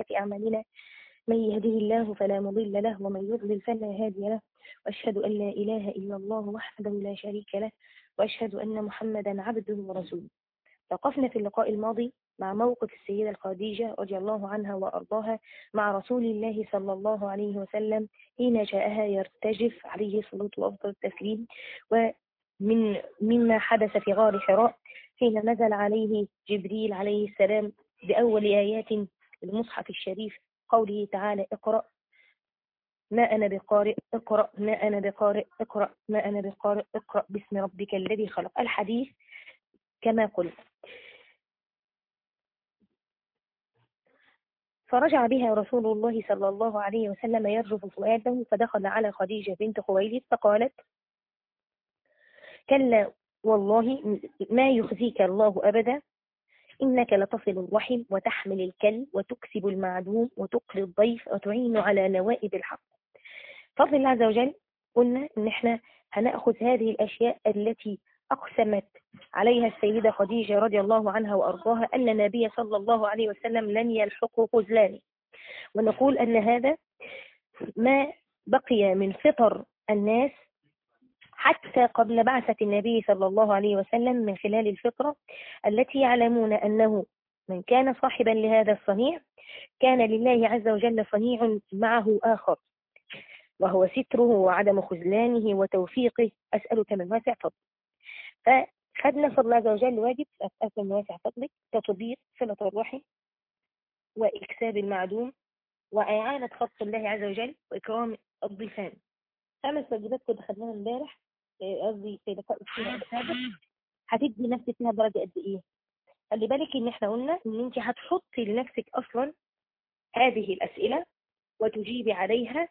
سيئات أعمالنا من يهده الله فلا مضل له ومن يضلل فلا هادي له وأشهد أن لا إله إلا الله وحده لا شريك له وأشهد أن محمدا عبده ورسوله وقفنا في اللقاء الماضي مع موقف السيدة خديجة رضي الله عنها وأرضاها مع رسول الله صلى الله عليه وسلم حين جاءها يرتجف عليه الصلاة وأفضل التسليم ومن مما حدث في غار حراء حين نزل عليه جبريل عليه السلام بأول آيات المصحف الشريف قوله تعالى اقرأ ما أنا بقارئ اقرأ ما أنا بقارئ اقرأ ما أنا بقارئ اقرأ باسم ربك الذي خلق الحديث كما قلت فرجع بها رسول الله صلى الله عليه وسلم يرجف فؤاده فدخل على خديجة بنت خويلد فقالت كلا والله ما يخزيك الله أبدا إنك لتصل الرحم وتحمل الكل وتكسب المعدوم وتقري الضيف وتعين على نوائب الحق فضل الله عز وجل قلنا إن احنا هنأخذ هذه الأشياء التي أقسمت عليها السيدة خديجة رضي الله عنها وأرضاها أن النبي صلى الله عليه وسلم لن يلحقه خذلان ونقول أن هذا ما بقي من فطر الناس حتى قبل بعثة النبي صلى الله عليه وسلم من خلال الفطرة التي يعلمون أنه من كان صاحبا لهذا الصنيع كان لله عز وجل صنيع معه آخر وهو ستره وعدم خذلانه وتوفيقه أسألك من واسع فضل فخدنا فضل الله عز وجل واجب أسألك من واسع فضلك تطبيق صلة الرحم وإكساب المعدوم وإعانة خط الله عز وجل وإكرام الضيفان خمس واجبات كنت خدناها امبارح قصدي في لقاء السنة السابق هتدي نفسك فيها درجة قد إيه؟ خلي بالك إن إحنا قلنا إن أنت هتحطي لنفسك أصلا هذه الأسئلة وتجيبي عليها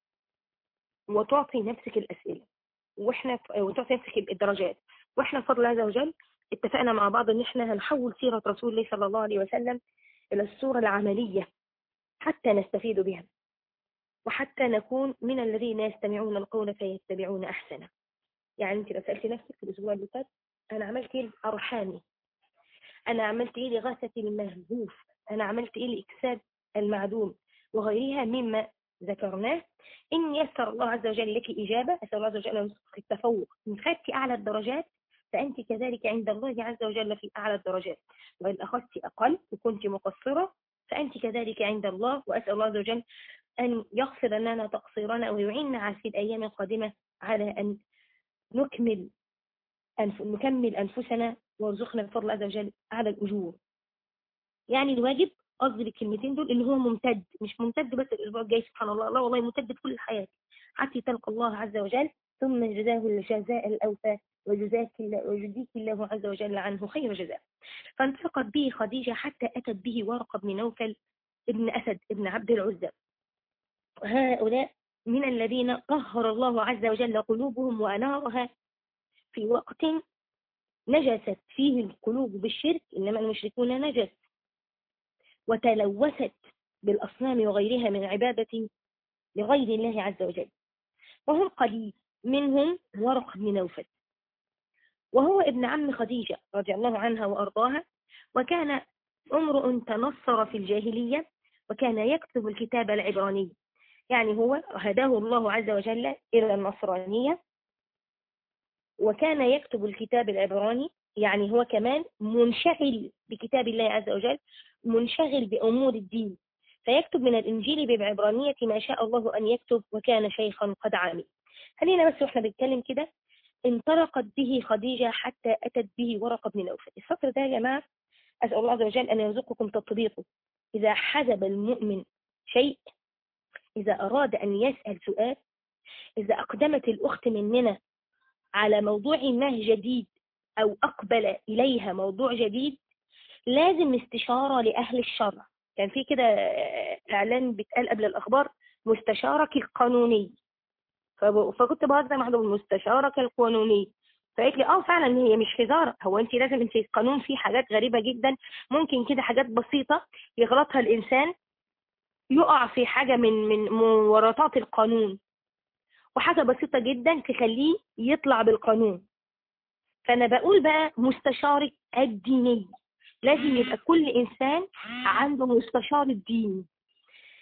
وتعطي نفسك الأسئلة واحنا وتعطي نفسك الدرجات واحنا بفضل الله عز وجل اتفقنا مع بعض ان احنا هنحول سيرة رسول الله صلى الله عليه وسلم الى الصورة العملية حتى نستفيد بها وحتى نكون من الذين يستمعون القول فيتبعون احسنه يعني انت لو سألت نفسك في الاسبوع اللي فات انا عملت ايه لارحامي انا عملت ايه لغاثة المهزوف انا عملت ايه لاكساب المعدوم وغيرها مما ذكرناه إن يسر الله عز وجل لك إجابة أسأل الله عز وجل أن يرزقك التفوق إن خدت أعلى الدرجات فأنت كذلك عند الله عز وجل في أعلى الدرجات وإن أخذت أقل وكنت مقصرة فأنت كذلك عند الله وأسأل الله عز وجل أن يغفر لنا تقصيرنا ويعيننا في الأيام القادمة على أن نكمل أنف... نكمل أنفسنا وارزقنا بفضل عز وجل على الأجور يعني الواجب قصدي بالكلمتين دول ان هو ممتد مش ممتد بس الاسبوع الجاي سبحان الله الله والله ممتد في كل الحياه حتى تلقى الله عز وجل ثم جزاه الجزاء الاوفى وجزاك الله ويجزيك الله عز وجل عنه خير جزاء فانطلقت به خديجه حتى اتت به ورقه بن نوفل ابن اسد ابن عبد العزى وهؤلاء من الذين طهر الله عز وجل قلوبهم وانارها في وقت نجست فيه القلوب بالشرك انما المشركون نجس وتلوثت بالأصنام وغيرها من عبادة لغير الله عز وجل وهم قليل منهم ورق بن نوفل وهو ابن عم خديجة رضي الله عنها وأرضاها وكان امرؤ تنصر في الجاهلية وكان يكتب الكتاب العبراني يعني هو هداه الله عز وجل إلى النصرانية وكان يكتب الكتاب العبراني يعني هو كمان منشغل بكتاب الله عز وجل منشغل بأمور الدين فيكتب من الإنجيل بالعبرانية ما شاء الله أن يكتب وكان شيخا قد عامل خلينا بس واحنا بنتكلم كده انطلقت به خديجة حتى أتت به ورقة بن نوفل السطر ده يا جماعة أسأل الله عز وجل أن يرزقكم تطبيقه إذا حجب المؤمن شيء إذا أراد أن يسأل سؤال إذا أقدمت الأخت مننا على موضوع ما جديد أو أقبل إليها موضوع جديد لازم استشارة لأهل الشرع كان في كده إعلان بيتقال قبل الأخبار مستشارك القانوني فكنت بهزر مع المستشارك القانوني فقالت لي اه فعلا هي مش هزار هو انت لازم انت القانون فيه حاجات غريبة جدا ممكن كده حاجات بسيطة يغلطها الإنسان يقع في حاجة من من ورطات القانون وحاجة بسيطة جدا تخليه يطلع بالقانون فأنا بقول بقى مستشارك الديني لازم يبقى كل إنسان عنده مستشار الدين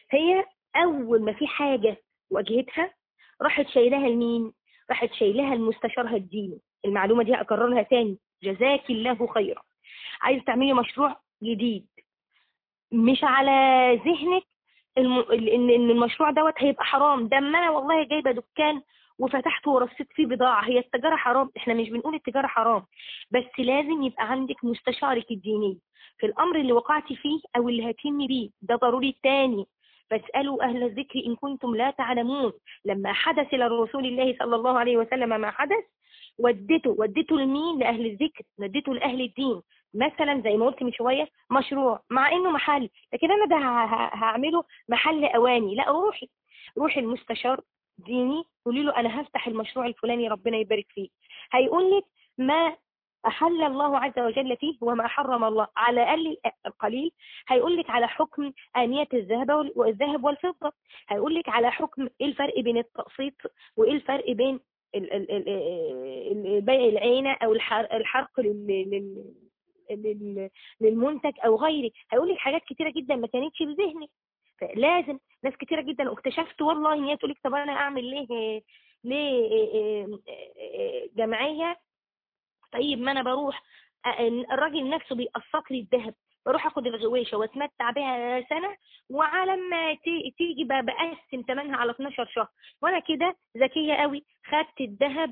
هي اول ما في حاجة واجهتها راحت شايلها لمين راحت شايلها المستشارها الديني المعلومة دي اكررها تاني جزاك الله خيرا عايز تعملي مشروع جديد مش على ذهنك الم... ان ان المشروع دوت هيبقى حرام ده اما انا والله جايبه دكان وفتحته ورصيت فيه بضاعه هي التجاره حرام احنا مش بنقول التجاره حرام بس لازم يبقى عندك مستشارك الديني في الامر اللي وقعت فيه او اللي هتهمي بيه ده ضروري تاني فاسألوا أهل الذكر إن كنتم لا تعلمون لما حدث لرسول الله صلى الله عليه وسلم ما حدث ودته ودته لمين لأهل الذكر ودته لأهل الدين مثلا زي ما قلت من شوية مشروع مع إنه محل لكن أنا ده هعمله محل أواني لا روحي روحي المستشار ديني قولي له أنا هفتح المشروع الفلاني ربنا يبارك فيه هيقول لك ما أحل الله عز وجل فيه وما حرم الله على الأقل القليل هيقول لك على حكم آنية الذهب والذهب والفضة هيقول لك على حكم إيه الفرق بين التقسيط وإيه الفرق بين بيع العينة أو الحرق للمنتج أو غيره هيقول لك حاجات كتيرة جدا ما كانتش بذهنك فلازم ناس كتيرة جدا واكتشفت والله ان هي تقول لك طب انا اعمل ليه ليه جمعيه طيب ما انا بروح الراجل نفسه بيقسط لي الذهب بروح اخد الغويشه واتمتع بها سنه وعلى ما تيجي بقسم ثمنها على 12 شهر وانا كده ذكيه قوي خدت الذهب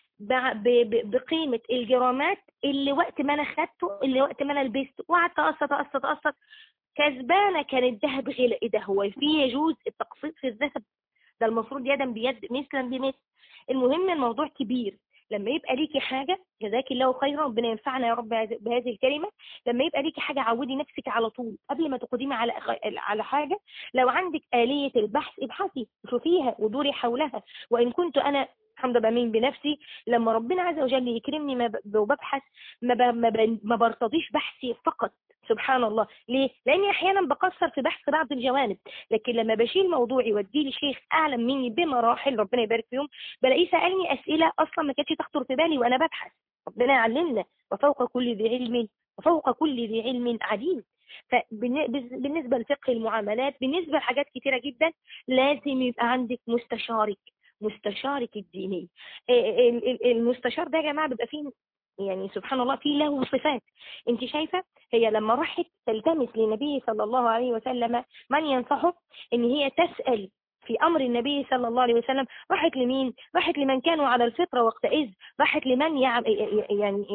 بقيمه الجرامات اللي وقت ما انا خدته اللي وقت ما انا لبسته وقعدت اقسط اقسط اقسط كسبانه كان الذهب غلى ايه ده هو في يجوز التقسيط في الذهب ده المفروض يدا بيد مثلا بمثل المهم الموضوع كبير لما يبقى ليكي حاجة جزاك الله خيرا ربنا ينفعنا يا رب بهذه الكلمة لما يبقى ليكي حاجة عودي نفسك على طول قبل ما تقدمي على على حاجة لو عندك آلية البحث ابحثي شوفيها ودوري حولها وإن كنت أنا الحمد لله بمين بنفسي لما ربنا عز وجل يكرمني ما ببحث ما, ما, ما برتضيش بحثي فقط سبحان الله ليه؟ لأني أحيانا بقصر في بحث بعض الجوانب لكن لما بشيل موضوعي واديه لشيخ أعلم مني بمراحل ربنا يبارك فيهم بلاقيه سألني أسئلة أصلا ما كانتش تخطر في بالي وأنا ببحث ربنا يعلمنا وفوق كل ذي علم وفوق كل ذي علم عليم فبالنسبة لفقه المعاملات بالنسبة لحاجات كتيرة جدا لازم يبقى عندك مستشارك مستشارك الديني المستشار ده يا جماعة بيبقى فيه يعني سبحان الله في له صفات انت شايفة هي لما راحت تلتمس للنبي صلى الله عليه وسلم من ينصحه ان هي تسأل في أمر النبي صلى الله عليه وسلم راحت لمين راحت لمن كانوا على الفطرة وقتئذ راحت لمن يعني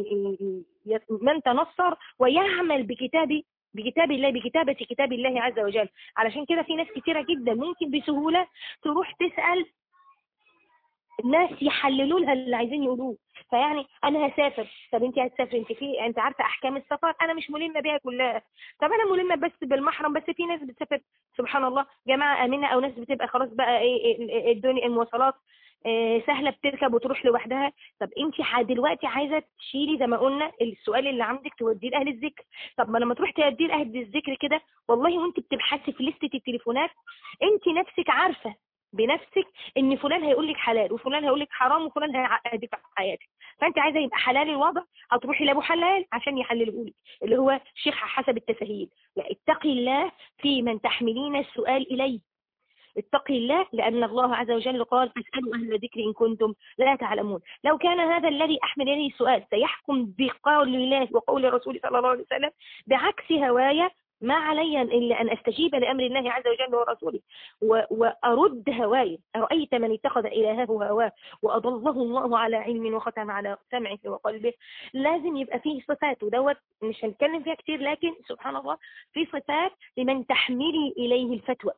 من تنصر ويعمل بكتاب بكتاب الله بكتابة كتاب الله عز وجل علشان كده في ناس كتيرة جدا ممكن بسهولة تروح تسأل الناس يحللوا لها اللي عايزين يقولوه فيعني انا هسافر طب انت هتسافري انت في انت عارفه احكام السفر انا مش ملمه بيها كلها طب انا ملمه بس بالمحرم بس في ناس بتسافر سبحان الله جماعه امنه او ناس بتبقى خلاص بقى ايه الدنيا المواصلات إيه سهلة بتركب وتروح لوحدها طب انت دلوقتي عايزة تشيلي زي ما قلنا السؤال اللي عندك توديه لأهل الذكر طب ما لما تروح توديه لأهل الذكر كده والله وانت بتبحثي في لستة التليفونات انت نفسك عارفة بنفسك ان فلان هيقول لك حلال وفلان هيقول لك حرام وفلان هيعقدك في حياتك فانت عايزه يبقى حلال الوضع هتروحي لابو حلال عشان يحلله لك اللي هو شيخ حسب التسهيل لا اتقي الله في من تحملين السؤال اليه اتقي الله لأن الله عز وجل قال فاسألوا أهل الذكر إن كنتم لا تعلمون لو كان هذا الذي أحمل إليه السؤال سيحكم بقول الله وقول الرسول صلى الله عليه وسلم بعكس هوايا ما علي إلا أن أستجيب لأمر الله عز وجل ورسوله وأرد هواي أرأيت من اتخذ إلهه هواه وأضله الله على علم وختم على سمعه وقلبه لازم يبقى فيه صفات ودوت مش هنتكلم فيها كتير لكن سبحان الله في صفات لمن تحملي إليه الفتوى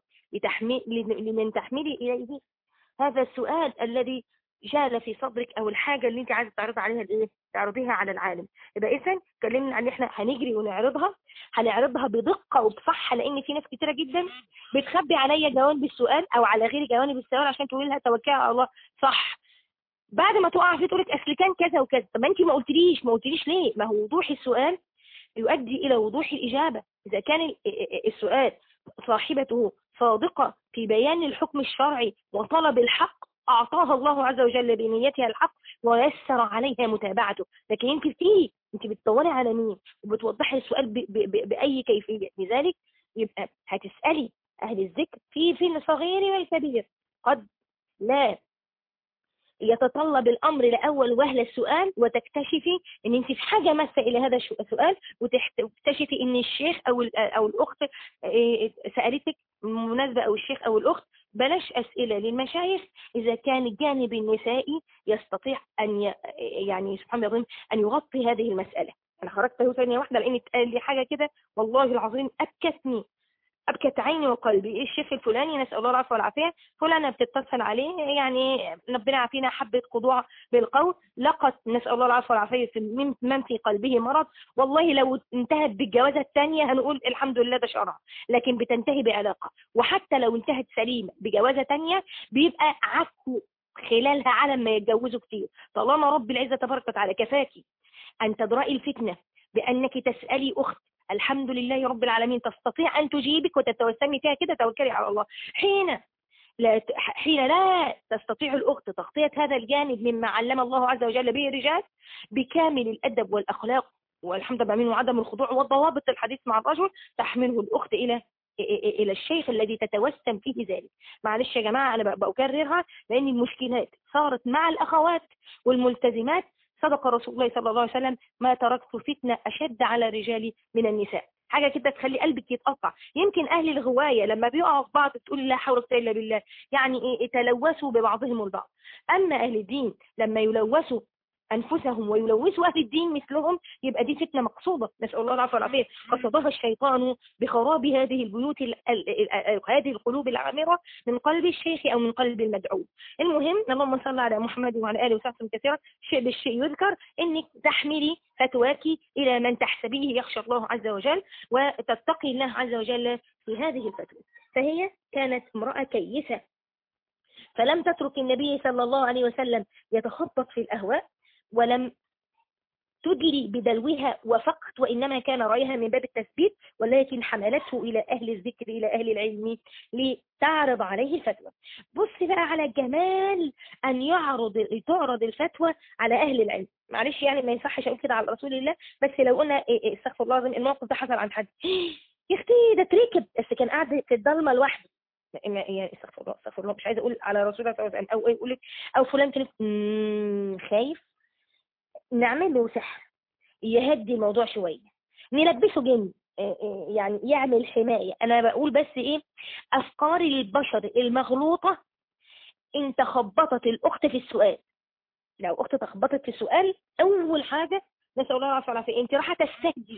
لمن تحملي إليه هذا السؤال الذي جال في صدرك او الحاجة اللي انت عايزه تعرض عليها الايه تعرضيها على العالم يبقى اذا اتكلمنا عن احنا هنجري ونعرضها هنعرضها بدقة وبصحة لان في ناس كتيرة جدا بتخبي عليا جوانب السؤال او على غير جوانب السؤال عشان تقول لها توكلي على الله صح بعد ما تقع في تقول لك اصل كان كذا وكذا طب ما انت ما قلتليش ما قلتليش ليه ما هو وضوح السؤال يؤدي الى وضوح الاجابة اذا كان السؤال صاحبته صادقة في بيان الحكم الشرعي وطلب الحق أعطاها الله عز وجل بنيتها الحق ويسر عليها متابعته لكن انت فيه انت بتدوري على مين وبتوضحي السؤال ب ب ب بأي كيفية لذلك يبقى هتسألي أهل الذكر في في الصغير والكبير قد لا يتطلب الأمر لأول وهلة السؤال وتكتشفي أن أنت في حاجة مسة إلى هذا السؤال وتكتشفي أن الشيخ أو أو الأخت آه، سألتك مناسبة أو الشيخ أو الأخت بلاش أسئلة للمشايخ إذا كان الجانب النسائي يستطيع أن يعني سبحان الله أن يغطي هذه المسألة أنا خرجت ثانية واحدة لأن اتقال لي حاجة كده والله العظيم أبكتني أبكت عيني وقلبي إيه الشيخ الفلاني نسأل الله العفو والعافية فلانة بتتصل عليه يعني ربنا يعافينا حبة خضوع بالقول لقت نسأل الله العفو والعافية من في قلبه مرض والله لو انتهت بالجوازة الثانية هنقول الحمد لله ده شرع لكن بتنتهي بعلاقة وحتى لو انتهت سليمة بجوازة ثانية بيبقى عكوا خلالها على ما يتجوزوا كتير طالما رب العزة تبارك وتعالى كفاكي أن تدرأي الفتنة بأنك تسألي أخت الحمد لله رب العالمين تستطيع أن تجيبك وتتوسمي فيها كده توكلي على الله حين لا حين لا تستطيع الأخت تغطية هذا الجانب مما علم الله عز وجل به الرجال بكامل الأدب والأخلاق والحمد لله وعدم الخضوع والضوابط الحديث مع الرجل تحمله الأخت إلى إلى الشيخ الذي تتوسم فيه ذلك معلش يا جماعة أنا بكررها لأن المشكلات صارت مع الأخوات والملتزمات صدق رسول الله صلى الله عليه وسلم ما تركت فتنة أشد على الرجال من النساء حاجة كده تخلي قلبك يتقطع يمكن أهل الغواية لما بيقعوا في بعض تقول لا حول ولا إلا بالله يعني إيه يتلوثوا ببعضهم البعض أما أهل الدين لما يلوثوا أنفسهم ويلوثوا أهل الدين مثلهم يبقى دي فتنة مقصودة نسأل الله العافية والعافية قصدها الشيطان بخراب هذه البيوت هذه القلوب العامرة من قلب الشيخ أو من قلب المدعو المهم اللهم صل على محمد وعلى آله وصحبه كثيرا شيء بالشيء يذكر إنك تحملي فتواك إلى من تحسبيه يخشى الله عز وجل وتتقي الله عز وجل في هذه الفتوى فهي كانت امرأة كيسة فلم تترك النبي صلى الله عليه وسلم يتخطط في الأهواء ولم تدلي بدلوها وفقط وإنما كان رأيها من باب التثبيت ولكن حملته إلى أهل الذكر إلى أهل العلم لتعرض عليه الفتوى بص بقى على جمال أن يعرض تعرض الفتوى على أهل العلم معلش يعني ما ينصحش أقول كده على رسول الله بس لو قلنا إيه، إيه، استغفر الله العظيم الموقف ده حصل عند حد يا اختي ده تركب بس كان قاعد في الضلمه لوحده يعني استغفر الله استغفر الله مش عايزه اقول على رسول الله صلى الله عليه وسلم او يقول لك او فلان كان خايف نعمل له سحر يهدي الموضوع شوية نلبسه جن آه، آه، يعني يعمل حماية أنا بقول بس إيه أفكار البشر المغلوطة إن تخبطت الأخت في السؤال لو أخت تخبطت في السؤال أول حاجة نسأل الله العافية والعافية أنت راح تستهدي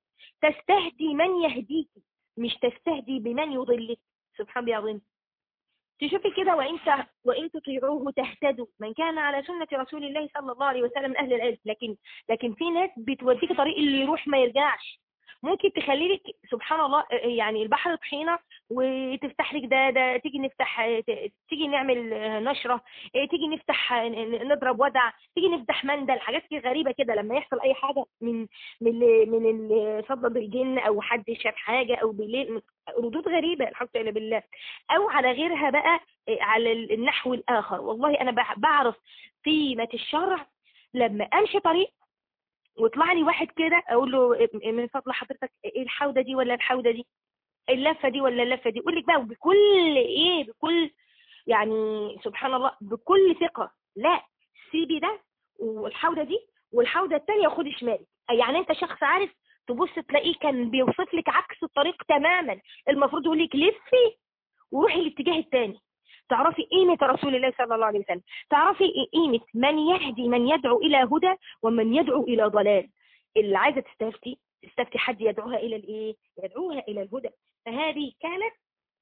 تستهدي من يهديك مش تستهدي بمن يضلك سبحان الله العظيم تشوفي كده وإن وإن تطيعوه تهتدوا من كان على سنة رسول الله صلى الله عليه وسلم أهل العلم لكن لكن في ناس بتوديك طريق اللي يروح ما يرجعش ممكن تخلي لك سبحان الله يعني البحر طحينه وتفتح لك ده ده تيجي نفتح تيجي نعمل نشره تيجي نفتح نضرب ودع تيجي نفتح مندل حاجات كده غريبه كده لما يحصل اي حاجه من من من صدد الجن او حد شاف حاجه او بالليل ردود غريبه الحمد لله بالله او على غيرها بقى على النحو الاخر والله انا بعرف قيمه الشرع لما امشي طريق ويطلع لي واحد كده اقول له من فضل حضرتك ايه الحوده دي ولا الحوده دي اللفه دي ولا اللفه دي يقول لك بقى بكل ايه بكل يعني سبحان الله بكل ثقه لا سيبي ده والحوده دي والحوده الثانيه خدي شمالي يعني انت شخص عارف تبص تلاقيه كان بيوصف لك عكس الطريق تماما المفروض يقول لك لفي وروحي الاتجاه الثاني تعرفي قيمة رسول الله صلى الله عليه وسلم تعرفي قيمة من يهدي من يدعو إلى هدى ومن يدعو إلى ضلال اللي عايزة تستفتي تستفتي حد يدعوها إلى الإيه يدعوها إلى الهدى فهذه كانت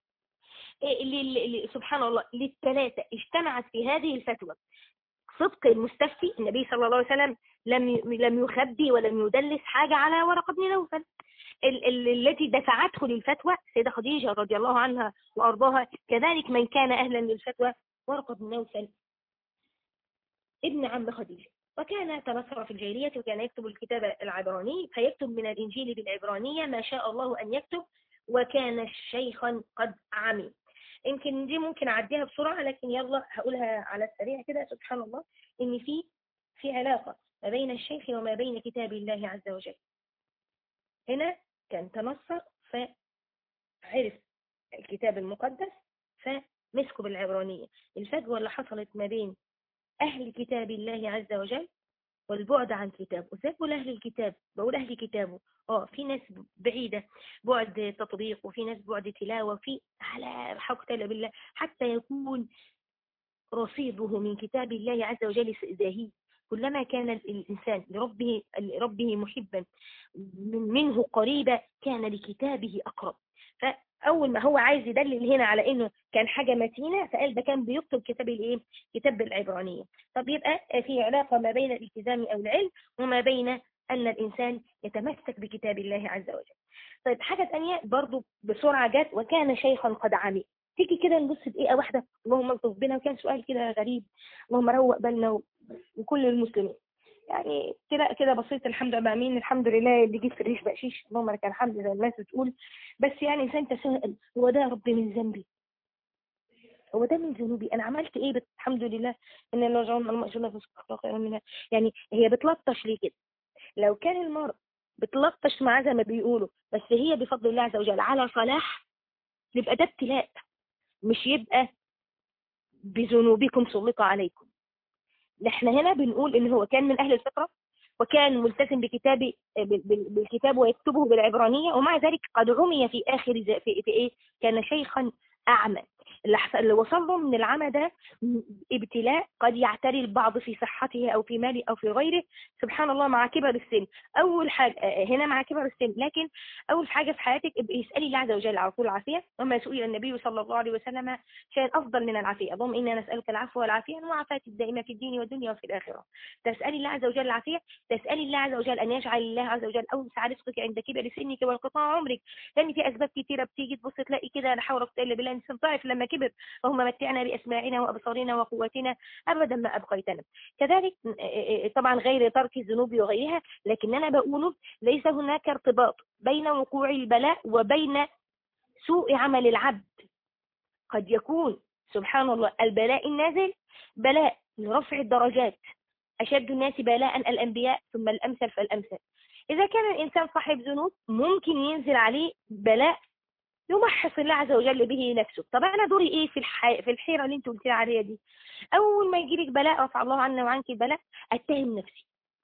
إيه، سبحان الله للثلاثة اجتمعت في هذه الفتوى صدق المستفتي النبي صلى الله عليه وسلم لم لم يخبي ولم يدلس حاجة على ورقة بن نوفل التي دفعته للفتوى سيدة خديجة رضي الله عنها وأرضاها كذلك من كان أهلا للفتوى ورقة بن نوفل ابن عم خديجة وكان تبصر في الجاهلية وكان يكتب الكتاب العبراني فيكتب من الإنجيل بالعبرانية ما شاء الله أن يكتب وكان شيخا قد عمي يمكن دي ممكن أعديها بسرعة لكن يلا هقولها على السريع كده سبحان الله إن في في علاقة ما بين الشيخ وما بين كتاب الله عز وجل هنا كان تنصر فعرف الكتاب المقدس فمسكوا بالعبرانية الفجوة اللي حصلت ما بين أهل كتاب الله عز وجل والبعد عن كتابه ازاي بقول أهل الكتاب بقول أهل كتابه اه في ناس بعيدة بعد تطبيق وفي ناس بعد تلاوة وفي على حق بالله حتى يكون رصيده من كتاب الله عز وجل زاهي كلما كان الإنسان لربه, لربه محبا منه قريبا كان لكتابه أقرب فأول ما هو عايز يدلل هنا على إنه كان حاجة متينة فقال ده كان بيكتب كتاب الإيه؟ كتاب بالعبرانية طب يبقى في علاقة ما بين الالتزام أو العلم وما بين أن الإنسان يتمسك بكتاب الله عز وجل طيب حاجة ثانيه برضو بسرعة جت وكان شيخا قد عمي تيجي كده نبص دقيقة واحدة اللهم الطف بنا وكان سؤال كده غريب اللهم روق بالنا وكل المسلمين يعني كده كده بسيط الحمد لله امين الحمد لله اللي جه في الريش بقشيش اللهم لك الحمد زي الناس بتقول بس يعني انسان تساءل هو ده يا رب من ذنبي هو ده من ذنوبي انا عملت ايه بس الحمد لله ان الله جعلنا المأجورة في الصخرة خيرا منها يعني هي بتلطش ليه كده لو كان المرء بتلطش معاه زي ما بيقولوا بس هي بفضل الله عز وجل على صلاح يبقى ده ابتلاء مش يبقى بذنوبكم سلط عليكم احنا هنا بنقول ان هو كان من اهل الفطرة وكان ملتزم بكتاب بالكتاب ويكتبه بالعبرانية ومع ذلك قد عمي في آخر في, في إيه كان شيخا أعمى اللي وصل له من العمى ده ابتلاء قد يعتري البعض في صحته أو في ماله أو في غيره سبحان الله مع كبر السن أول حاجة آه، هنا مع كبر السن لكن أول حاجة في حياتك اسألي الله عز وجل على طول العافية وما سئل النبي صلى الله عليه وسلم شيء أفضل من العافية اللهم إنا نسألك العفو والعافية وعافاة الدائمة في الدين والدنيا وفي الآخرة تسألي الله عز وجل العافية تسألي الله عز وجل أن يجعل الله عز وجل أوسع رزقك عند كبر سنك وانقطاع عمرك لأن في أسباب كثيرة بتيجي تبص تلاقي كده لا حول ولا قوة إلا بالله إنسان ضعف لما كبر اللهم متعنا بأسماعنا وأبصارنا وقواتنا أبدا ما أبقيتنا كذلك طبعا غير ترك الذنوب وغيرها لكن أنا بقول ليس هناك ارتباط بين وقوع البلاء وبين سوء عمل العبد قد يكون سبحان الله البلاء النازل بلاء لرفع الدرجات أشد الناس بلاء الأنبياء ثم الأمثل فالأمثل إذا كان الإنسان صاحب ذنوب ممكن ينزل عليه بلاء يمحص الله عز وجل به نفسه طب انا دوري ايه في الح... في الحيره اللي انت قلتي عليها دي اول ما يجي لك بلاء رفع الله عنا وعنك البلاء اتهم نفسي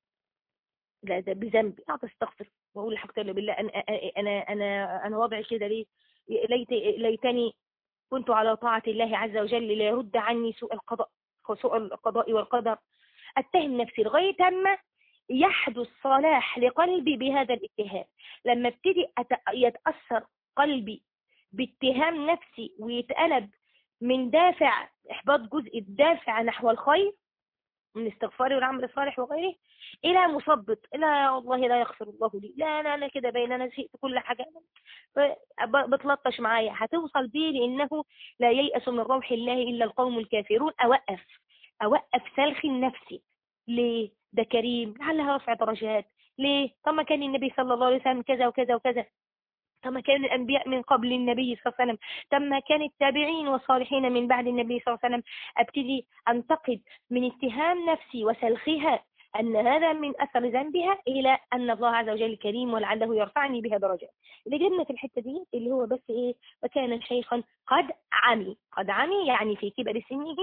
لا ده بذنبي اقعد استغفر واقول الحمد لله بالله انا انا انا انا وضعي كده ليه ليت ليتني كنت على طاعة الله عز وجل ليرد عني سوء القضاء سوء القضاء والقدر اتهم نفسي لغايه اما يحدث صلاح لقلبي بهذا الاتهام لما ابتدي يتاثر قلبي باتهام نفسي ويتقلب من دافع إحباط جزء الدافع نحو الخير من استغفار والعمل الصالح وغيره إلى مثبط إلى والله لا يغفر الله لي لا لا لا كده بين أنا زهقت كل حاجة بتلطش معايا هتوصل بيه لأنه لا ييأس من روح الله إلا القوم الكافرون أوقف أوقف سلخي النفسي ليه ده كريم لعلها رفع درجات ليه طب ما كان النبي صلى الله عليه وسلم كذا وكذا وكذا كما كان الأنبياء من قبل النبي صلى الله عليه وسلم كما كان التابعين والصالحين من بعد النبي صلى الله عليه وسلم أبتدي أنتقد من اتهام نفسي وسلخها أن هذا من أثر ذنبها إلى أن الله عز وجل كريم ولعله يرفعني بها درجات اللي جبنا في الحتة دي اللي هو بس إيه وكان شيخا قد عمي قد عمي يعني في كبر سنه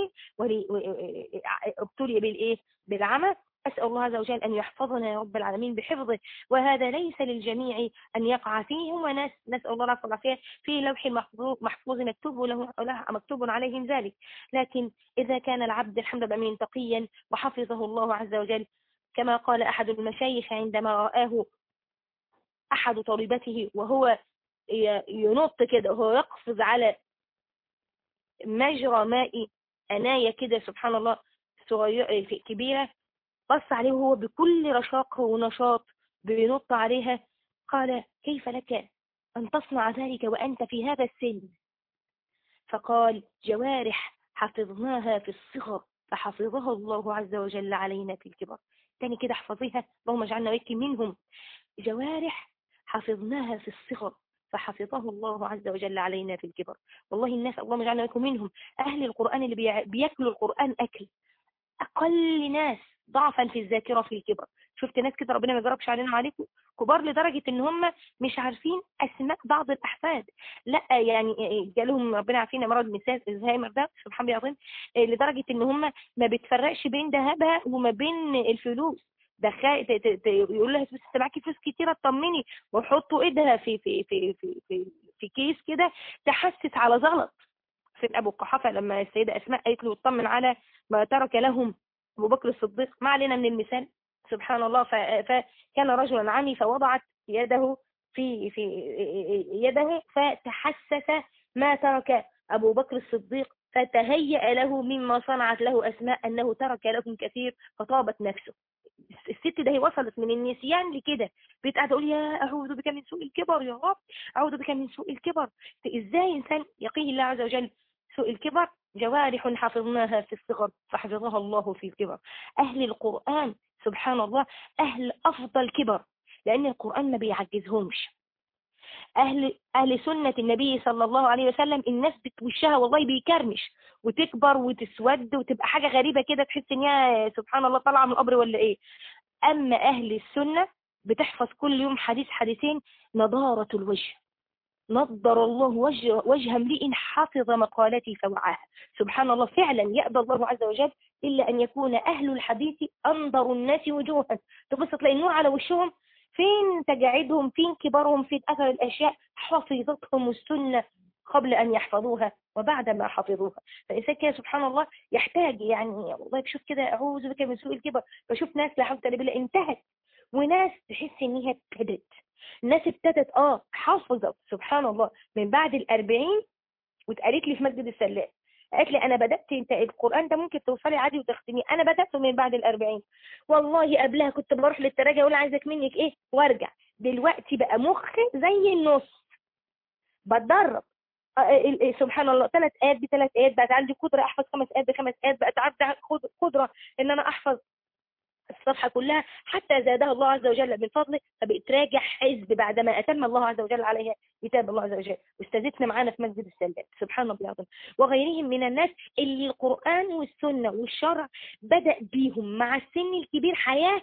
ابتلي بالإيه بالعمى أسأل الله عز وجل أن يحفظنا يا رب العالمين بحفظه وهذا ليس للجميع أن يقع فيهم وناس نسأل الله العفو والعافية في لوح محفوظ مكتوب له مكتوب عليهم ذلك لكن إذا كان العبد الحمد لله من تقيا وحفظه الله عز وجل كما قال أحد المشايخ عندما رآه أحد طالبته وهو ينط كده وهو يقفز على مجرى ماء أناية كده سبحان الله كبيرة بص عليه وهو بكل رشاقة ونشاط بينط عليها قال كيف لك أن تصنع ذلك وأنت في هذا السن فقال جوارح حفظناها في الصغر فحفظها الله عز وجل علينا في الكبر تاني كده احفظيها اللهم اجعلنا ويك منهم جوارح حفظناها في الصغر فحفظه الله عز وجل علينا في الكبر والله الناس اللهم اجعلنا ويكم منهم أهل القرآن اللي بياكلوا القرآن أكل أقل ناس ضعفا في الذاكرة في الكبر شفت ناس كده ربنا ما يجربش علينا وعليكم كبار لدرجة ان هم مش عارفين اسماء بعض الاحفاد لا يعني جالهم ربنا عارفين مرض مساس الزهايمر ده سبحان الله العظيم لدرجة ان هم ما بتفرقش بين ذهبها وما بين الفلوس دخل يقول لها بس انت معاكي فلوس كتيره اطمني وحطوا ايدها في في في في في, في كيس كده تحسس على زلط في ابو قحافه لما السيده اسماء قالت له اطمن على ما ترك لهم ابو بكر الصديق ما علينا من المثال سبحان الله فكان رجلا عمي فوضعت يده في في يده فتحسس ما ترك ابو بكر الصديق فتهيأ له مما صنعت له اسماء انه ترك لهم كثير فطابت نفسه الست ده هي وصلت من النسيان لكده بقيت قاعده اقول يا اعوذ بك من سوء الكبر يا رب اعوذ بك من سوء الكبر ازاي انسان يقيه الله عز وجل سوء الكبر جوارح حفظناها في الصغر فحفظها الله في الكبر أهل القرآن سبحان الله أهل أفضل كبر لأن القرآن ما بيعجزهمش أهل, أهل سنة النبي صلى الله عليه وسلم الناس بتوشها والله بيكرمش وتكبر وتسود وتبقى حاجة غريبة كده تحس ان هي سبحان الله طالعة من القبر ولا ايه أما أهل السنة بتحفظ كل يوم حديث حديثين نضارة الوجه نضر الله وجه, وجه امرئ حفظ مقالتي فوعاها سبحان الله فعلا يأبى الله عز وجل إلا أن يكون أهل الحديث أنظر الناس وجوها تبص تلاقي النور على وشهم فين تجاعدهم فين كبارهم فين أثر الأشياء حفظتهم السنة قبل أن يحفظوها وبعد ما حفظوها فإنسان كده سبحان الله يحتاج يعني والله بشوف كده أعوذ بك من سوء الكبر بشوف ناس لا حول ولا بالله انتهت وناس تحس إن هي ابتدت الناس ابتدت اه حافظت سبحان الله من بعد الأربعين واتقالت لي في مسجد السلام قالت لي انا بدات انت القران ده ممكن توصلي عادي وتختميه انا بداته من بعد الأربعين والله قبلها كنت بروح للتراجع اقول عايزك منك ايه وارجع دلوقتي بقى مخي زي النص بتدرب آه، آه، آه، سبحان الله ثلاث ايات بثلاث ايات بقت عندي قدره احفظ خمس ايات بخمس ايات بقت عندي قدره ان انا احفظ الصفحة كلها حتى زادها الله عز وجل من فضله فبقت راجع حزب بعدما أتم الله عز وجل عليها كتاب الله عز وجل واستاذتنا معانا في مسجد السلام سبحان الله العظيم وغيرهم من الناس اللي القرآن والسنة والشرع بدأ بيهم مع السن الكبير حياة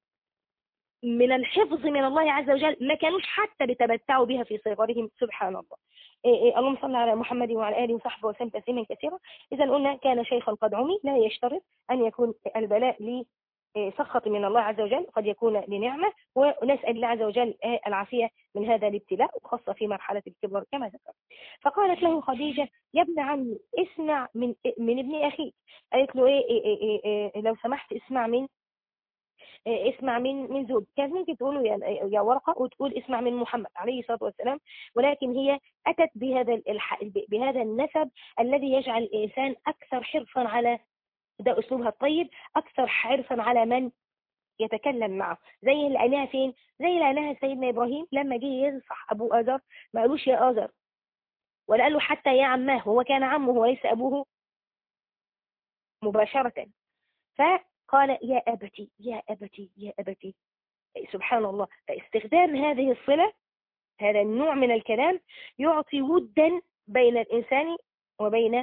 من الحفظ من الله عز وجل ما كانوش حتى بيتمتعوا بها في صغرهم سبحان الله إيه إيه اللهم صل على محمد وعلى اله وصحبه وسلم تسليما كثيرا اذا قلنا كان شيخا قد عمي لا يشترط ان يكون البلاء إيه، سخط من الله عز وجل قد يكون لنعمة ونسأل الله عز وجل إيه، العافية من هذا الابتلاء وخاصة في مرحلة الكبر كما ذكر فقالت له خديجة يا ابن عمي اسمع من من ابن أخيك قالت له إيه, إيه, إيه, إيه, إيه لو سمحت اسمع من إيه اسمع من من زوج كانت ممكن تقول يا, يا ورقة وتقول اسمع من محمد عليه الصلاة والسلام ولكن هي أتت بهذا بهذا النسب الذي يجعل الإنسان أكثر حرصا على ده أسلوبها الطيب أكثر حرصا على من يتكلم معه زي اللي قالها فين زي اللي قالها سيدنا إبراهيم لما جه ينصح أبو آزر ما قالوش يا آزر ولا قال له حتى يا عماه هو كان عمه وليس أبوه مباشرة فقال يا أبتي يا أبتي يا أبتي سبحان الله فاستخدام هذه الصلة هذا النوع من الكلام يعطي ودا بين الإنسان وبين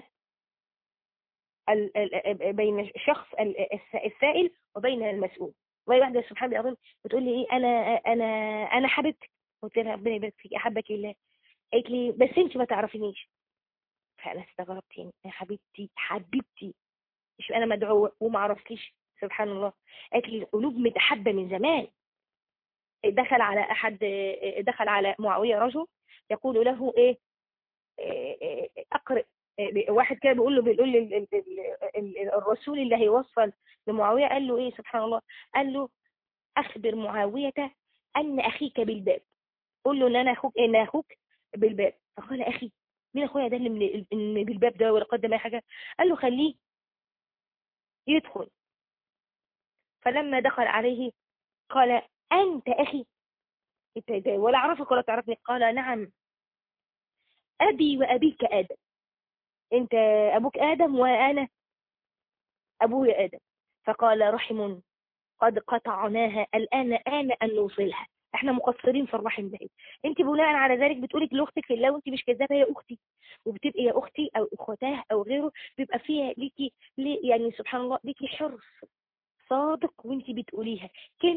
بين الشخص السائل وبين المسؤول وهي واحده سبحان الله العظيم بتقول لي ايه انا انا انا حبيبتك قلت لها ربنا يبارك فيك احبك الله قالت لي بس انت ما تعرفينيش فانا استغربت يعني يا حبيبتي حبيبتي مش انا مدعوه وما اعرفكيش سبحان الله قالت لي القلوب متحبه من زمان دخل على احد دخل على معاويه رجل يقول له ايه, إيه،, إيه، اقرئ واحد كده بيقول له بيقول الرسول اللي هيوصل لمعاوية قال له ايه سبحان الله قال له اخبر معاوية ان اخيك بالباب قول له ان انا اخوك ان اخوك بالباب فقال اخي مين اخويا ده اللي بالباب ده ولا قدم اي حاجة قال له خليه يدخل فلما دخل عليه قال انت اخي ولا اعرفك ولا تعرفني قال نعم ابي وابيك ادم انت ابوك ادم وانا ابوي ادم فقال رحم قد قطعناها الان آن ان نوصلها احنا مقصرين في الرحم ده انت بناء على ذلك بتقولي لاختك في الله وانت مش كذابه يا اختي وبتبقي يا اختي او اخواتها او غيره بيبقى فيها ليكي لي يعني سبحان الله ليكي حرص صادق وانت بتقوليها كلمه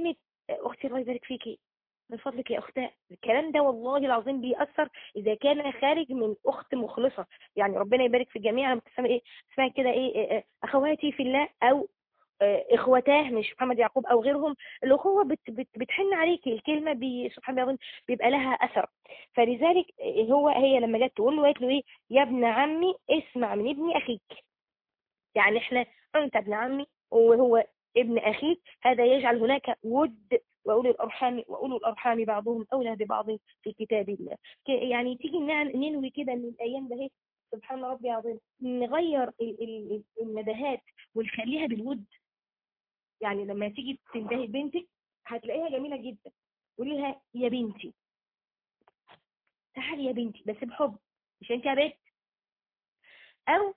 اختي الله يبارك فيكي من فضلك يا اختاء الكلام ده والله العظيم بيأثر اذا كان خارج من اخت مخلصة يعني ربنا يبارك في الجميع لما تسمع ايه تسمع كده ايه, إيه, إيه اخواتي في الله او آه، اخوتاه مش محمد يعقوب او غيرهم الاخوه بت بت بتحن عليكي الكلمه بي سبحان الله بيبقى لها اثر فلذلك هو هي لما جت تقول له قالت له ايه يا ابن عمي اسمع من ابن اخيك يعني احنا انت ابن عمي وهو ابن اخيك هذا يجعل هناك ود واولي الارحام واولو الارحام بعضهم اولى ببعض في كتاب الله يعني تيجي ننوي كده ان الايام ده هي سبحان ربي العظيم نغير الندهات ونخليها بالود يعني لما تيجي تنتهي بنتك هتلاقيها جميلة جدا قولي لها يا بنتي تعالي يا بنتي بس بحب مش انت يا بنت او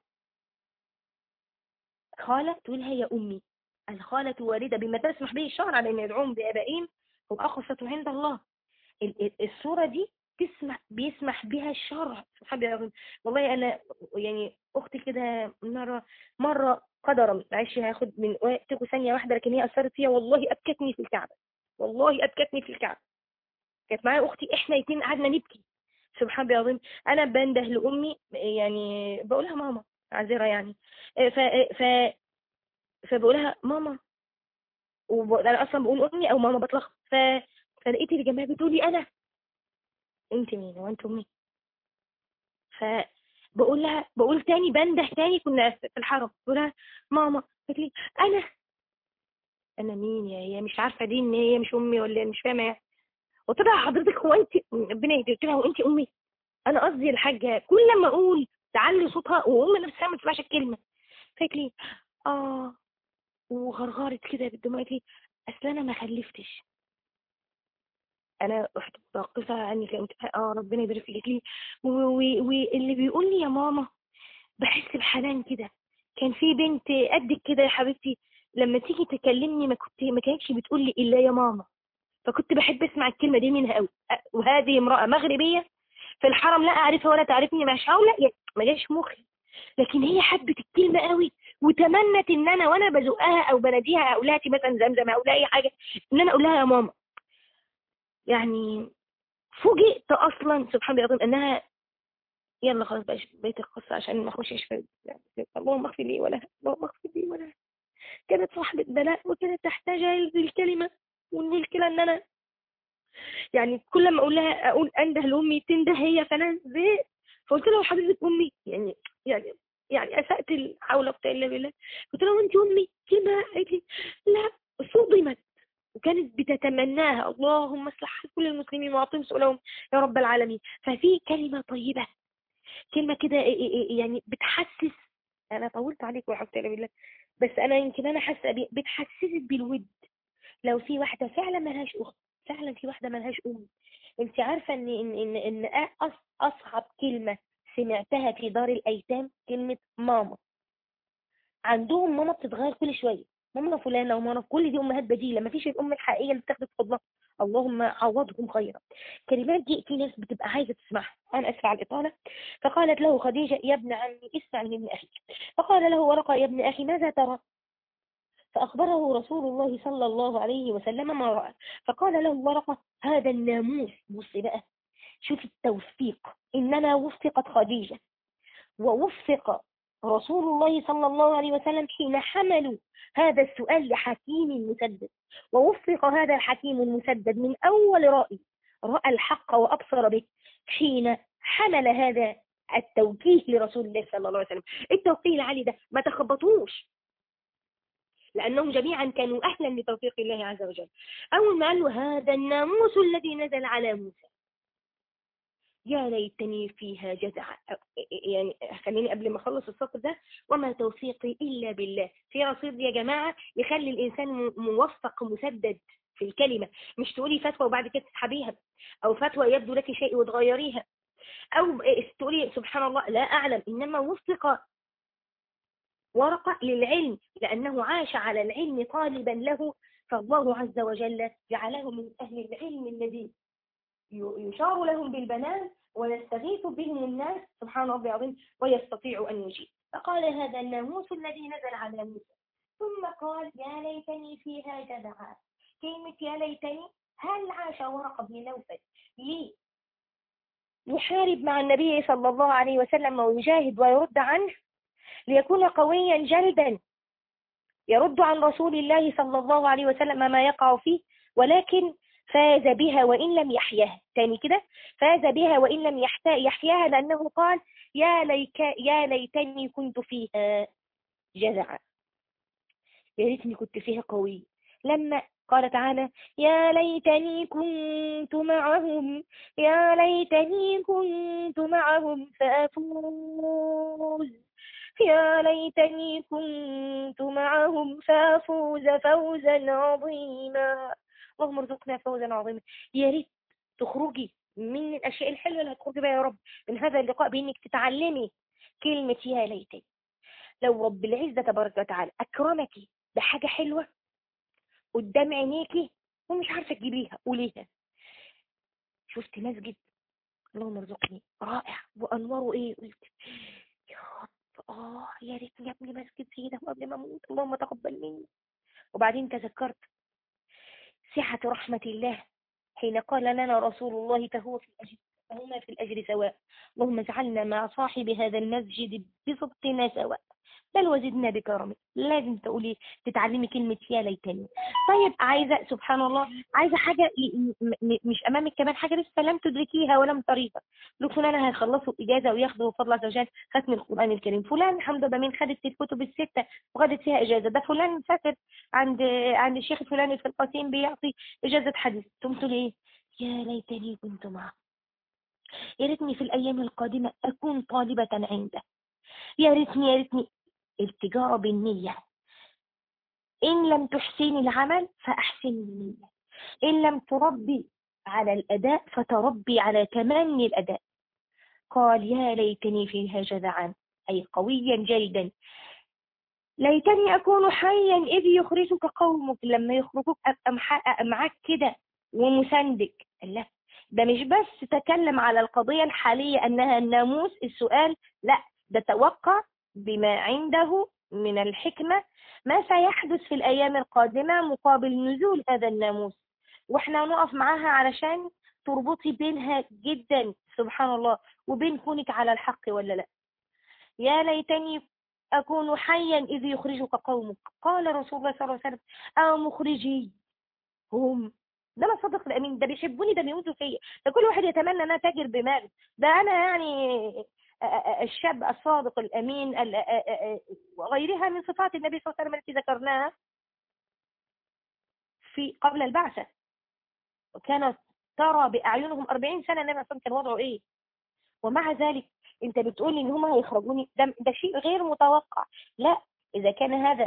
خالة تقولها يا امي الخالة واردة بما تسمح به الشرع على ان يدعوهم بابائهم هو اخصة عند الله الصورة دي تسمح بيسمح بها الشرع سبحان الله والله انا يعني اختي كده مرة مرة قدرا معلش هاخد من وقتكم ثانية واحدة لكن هي أثرت فيها والله أبكتني في الكعبة والله أبكتني في الكعبة كانت معايا أختي إحنا الاثنين قعدنا نبكي سبحان الله العظيم أنا بنده لأمي يعني بقولها ماما عذرة يعني ف ف فبقولها ماما وأنا أصلا بقول أمي أو ماما بطلق ف فلقيت الجماعة بتقولي أنا أنت مين وأنت أمي ف بقول لها بقول تاني بنده تاني كنا في الحرم بقول لها ماما قالت لي انا انا مين يا هي مش عارفه دي ان هي مش امي ولا مش فاهمه يعني قلت لها حضرتك هو انت ربنا يهدي قلت لها هو انت امي انا قصدي الحاجه كل ما اقول تعلي صوتها وام نفسها ما تسمعش الكلمه قالت لي اه وغرغرت كده بالدموع قالت لي اصل انا ما خلفتش انا رحت متوقفه عني كنت اه ربنا يبارك فيك لي واللي بيقول لي يا ماما بحس بحنان كده كان في بنت قدك كده يا حبيبتي لما تيجي تكلمني ما كنت ما كانتش بتقول لي الا يا ماما فكنت بحب اسمع الكلمه دي منها قوي وهذه امراه مغربيه في الحرم لا اعرفها ولا تعرفني مش هقول لا ما جاش مخي لكن هي حبت الكلمه قوي وتمنت ان انا وانا بزقها او بناديها او مثلا زمزم او اي حاجه ان انا اقول لها يا ماما يعني فوجئت اصلا سبحان الله العظيم انها يلا خلاص بقى بيت القصة عشان ما اخشش في يعني اللهم اغفر لي ولا اللهم اغفر لي ولا كانت صاحبة بلاء وكانت تحتاج هذه الكلمة والمشكلة ان انا يعني كل ما اقول لها اقول انده لامي تنده هي فانا زهقت فقلت لها حبيبة امي يعني يعني يعني اسأت الحول ولا الا بالله قلت لها وانت امي كلمة قالت لي لا صدمت وكانت بتتمناها اللهم اصلح كل المسلمين واعطهم سؤالهم يا رب العالمين ففي كلمة طيبة كلمة كده يعني بتحسس انا طولت عليك وحفظت بالله بس انا يمكن انا حاسه بتحسسك بالود لو في واحدة فعلا ملهاش اخت فعلا في واحدة ملهاش ام انت عارفة ان ان ان, إن اصعب كلمة سمعتها في دار الايتام كلمة ماما عندهم ماما بتتغير كل شوية ماما فلانة وماما كل دي أمهات بديلة ما فيش الأم الحقيقية اللي بتاخد فضلها اللهم عوضهم خيرا كلمات دي في ناس بتبقى عايزة تسمعها أنا أسفع على الإطالة فقالت له خديجة يا ابن عمي اسمع من ابن أخيك فقال له ورقة يا ابن أخي ماذا ترى فأخبره رسول الله صلى الله عليه وسلم ما رأى فقال له ورقة هذا الناموس بص بقى شوف التوفيق إنما وفقت خديجة ووفق رسول الله صلى الله عليه وسلم حين حملوا هذا السؤال لحكيم مسدد ووفق هذا الحكيم المسدد من أول رأي رأى الحق وأبصر به حين حمل هذا التوجيه لرسول الله صلى الله عليه وسلم التوقيه العالي ده ما تخبطوش لأنهم جميعا كانوا أهلا لتوفيق الله عز وجل أول ما قالوا هذا الناموس الذي نزل على موسى يا ليتني فيها جزع يعني خليني قبل ما اخلص السطر ده وما توفيقي الا بالله في رصيد يا جماعه يخلي الانسان موفق مسدد في الكلمه مش تقولي فتوى وبعد كده تسحبيها او فتوى يبدو لك شيء وتغيريها او تقولي سبحان الله لا اعلم انما وفق ورقه للعلم لانه عاش على العلم طالبا له فالله عز وجل جعله من اهل العلم الذي يشار لهم بالبنان ويستغيث بهم الناس سبحان ربي العظيم ويستطيع أن يجيب فقال هذا الناموس الذي نزل على موسى ثم قال يا ليتني فيها جدعا كلمة يا ليتني هل عاش ورقة بن نوفل ليه يحارب مع النبي صلى الله عليه وسلم ويجاهد ويرد عنه ليكون قويا جلدا يرد عن رسول الله صلى الله عليه وسلم ما يقع فيه ولكن فاز بها وإن لم يحياها تاني كده فاز بها وإن لم يحياها لأنه قال يا, ليك يا ليتني كنت فيها جزعا يا ريتني كنت فيها قوي لما قال تعالى يا ليتني كنت معهم يا ليتني كنت معهم فأفوز يا ليتني كنت معهم فأفوز فوزا عظيما اللهم ارزقنا فوزا عظيما يا ريت تخرجي من الأشياء الحلوة اللي هتخرجي بها يا رب من هذا اللقاء بإنك تتعلمي كلمة يا ليتني لو رب العزة تبارك وتعالى أكرمك بحاجة حلوة قدام عينيكي ومش عارفة تجيبيها قوليها شفت مسجد اللهم ارزقني رائع وأنواره إيه قلت يا رب آه يا ريتني ابني مسجد زي ده قبل ما أموت اللهم تقبل مني وبعدين تذكرت سعة رحمة الله حين قال لنا رسول الله فهو في الأجر فهما في الأجر سواء اللهم اجعلنا مع صاحب هذا المسجد بصدقنا سواء بل وزدنا بكرمك لازم تقولي تتعلمي كلمة يا ليتني طيب عايزة سبحان الله عايزة حاجة مش أمامك كمان حاجة لسه لم تدركيها ولم تريها لو فلان هيخلصوا إجازة وياخدوا فضل عز وجل ختم القرآن الكريم فلان الحمد لله من خدت الكتب الستة وخدت فيها إجازة ده فلان مسافر عند عند الشيخ الفلاني في القاسم بيعطي إجازة حديث ثم تقولي إيه يا ليتني كنت معه يا ريتني في الأيام القادمة أكون طالبة عنده يا ريتني يا ريتني التجارة بالنية إن لم تحسني العمل فأحسني النية إن لم تربي على الأداء فتربي على تمني الأداء قال يا ليتني فيها جذعا أي قويا جلدا ليتني أكون حيا إذ يخرجك قومك لما يخرجوك أبقى محقق معاك كده ومساندك لا ده مش بس تكلم على القضية الحالية أنها الناموس السؤال لا ده توقع بما عنده من الحكمة ما سيحدث في الأيام القادمة مقابل نزول هذا الناموس واحنا نقف معاها علشان تربطي بينها جدا سبحان الله وبين كونك على الحق ولا لا يا ليتني أكون حيا إذ يخرجك قومك قال رسول الله صلى الله عليه وسلم أو مخرجي هم ده انا صادق الامين ده بيحبوني ده بيموتوا فيا ده كل واحد يتمنى ان انا تاجر بمال ده انا يعني الشاب الصادق الامين وغيرها من صفات النبي صلى الله عليه وسلم التي ذكرناها في قبل البعثه وكانت ترى باعينهم 40 سنه النبي صلى الله عليه وسلم كان وضعه ايه ومع ذلك انت بتقولي ان هم هيخرجوني ده, ده شيء غير متوقع لا اذا كان هذا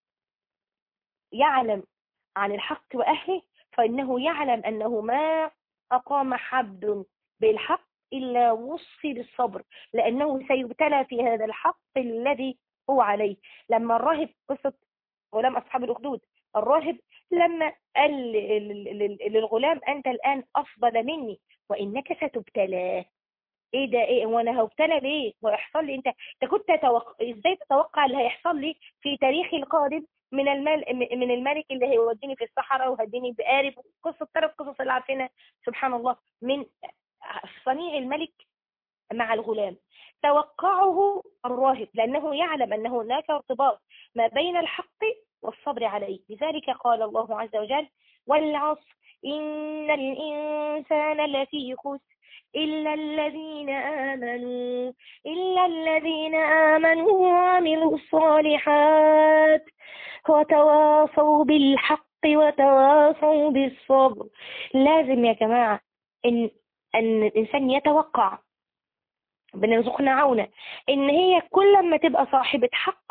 يعلم عن الحق واهله فإنه يعلم أنه ما أقام حد بالحق إلا وصي بالصبر لأنه سيبتلى في هذا الحق الذي هو عليه لما الراهب قصة غلام أصحاب الأخدود الراهب لما قال للغلام أنت الآن أفضل مني وإنك ستبتلى ايه ده ايه وانا هبتلى ليه ويحصل لي انت انت كنت تتوقع ازاي تتوقع اللي هيحصل لي في تاريخي القادم من المال من الملك اللي هيوديني في الصحراء وهديني بقارب قصة ثلاث قصص اللي عارفينها سبحان الله من صنيع الملك مع الغلام توقعه الراهب لأنه يعلم أن هناك ارتباط ما بين الحق والصبر عليه لذلك قال الله عز وجل والعصر إن الإنسان لفي خسر إلا الذين آمنوا إلا الذين آمنوا وعملوا الصالحات وتواصوا بالحق وتواصوا بالصبر لازم يا جماعة إن, أن الإنسان يتوقع بنرزقنا عونة إن هي كل ما تبقى صاحبة حق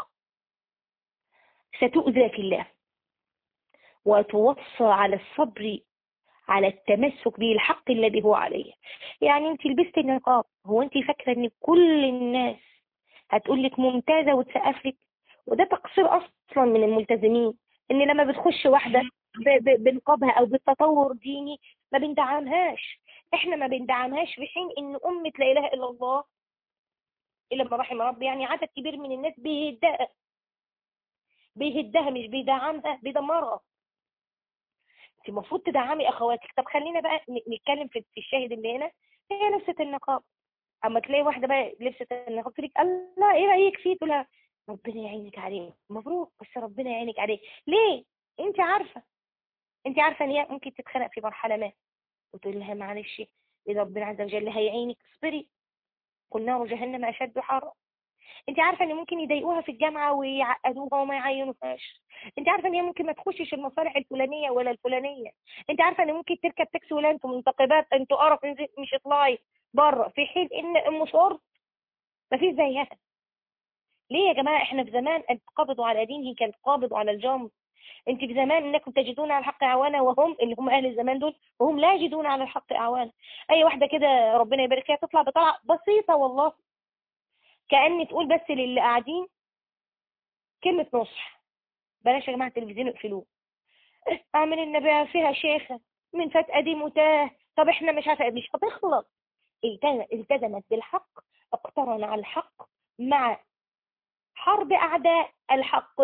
ستؤذى في الله وتوصى على الصبر على التمسك بالحق الذي هو عليه يعني انت لبست النقاب هو انت فاكرة ان كل الناس هتقول لك ممتازة وتسقف لك وده تقصير اصلا من الملتزمين ان لما بتخش واحدة بنقابها او بالتطور ديني ما بندعمهاش احنا ما بندعمهاش في حين ان امة لا اله الا الله الا ما رحم ربي يعني عدد كبير من الناس بيهدها بيهدها مش بيدعمها بيدمرها المفروض تدعمي اخواتك طب خلينا بقى نتكلم في الشاهد اللي هنا هي لبسه النقاب اما تلاقي واحده بقى لبست النقاب تقول لك الله ايه رايك فيه تقول لها ربنا يعينك عليه مبروك بس ربنا يعينك عليه ليه انت عارفه انت عارفه ان هي ممكن تتخنق في مرحله ما وتقول لها معلش اذا ربنا عز وجل هيعينك اصبري قل نار جهنم اشد حرا انت عارفه ان ممكن يضايقوها في الجامعه ويعقدوها وما يعينوهاش انت عارفه ان هي ممكن ما تخشش المصالح الفلانيه ولا الفلانيه انت عارفه ان ممكن تركب تاكسي ولا انتم منتقبات انتوا قرف مش اطلعي بره في حين ان ام شرط ما فيش زيها ليه يا جماعه احنا في زمان ان تقبضوا على دينه كان تقابضوا على الجمر انت في زمان انكم تجدون على الحق اعوانا وهم اللي هم اهل الزمان دول وهم لا يجدون على الحق اعوانا اي واحده كده ربنا يبارك فيها تطلع بطلعه بسيطه والله كأن تقول بس للي قاعدين كلمة نصح بلاش يا جماعة التلفزيون اقفلوه اعمل النبي فيها شيخة من فات قديم وتاه طب احنا مش عارفة مش هتخلص التزمت بالحق اقترن على الحق مع حرب اعداء الحق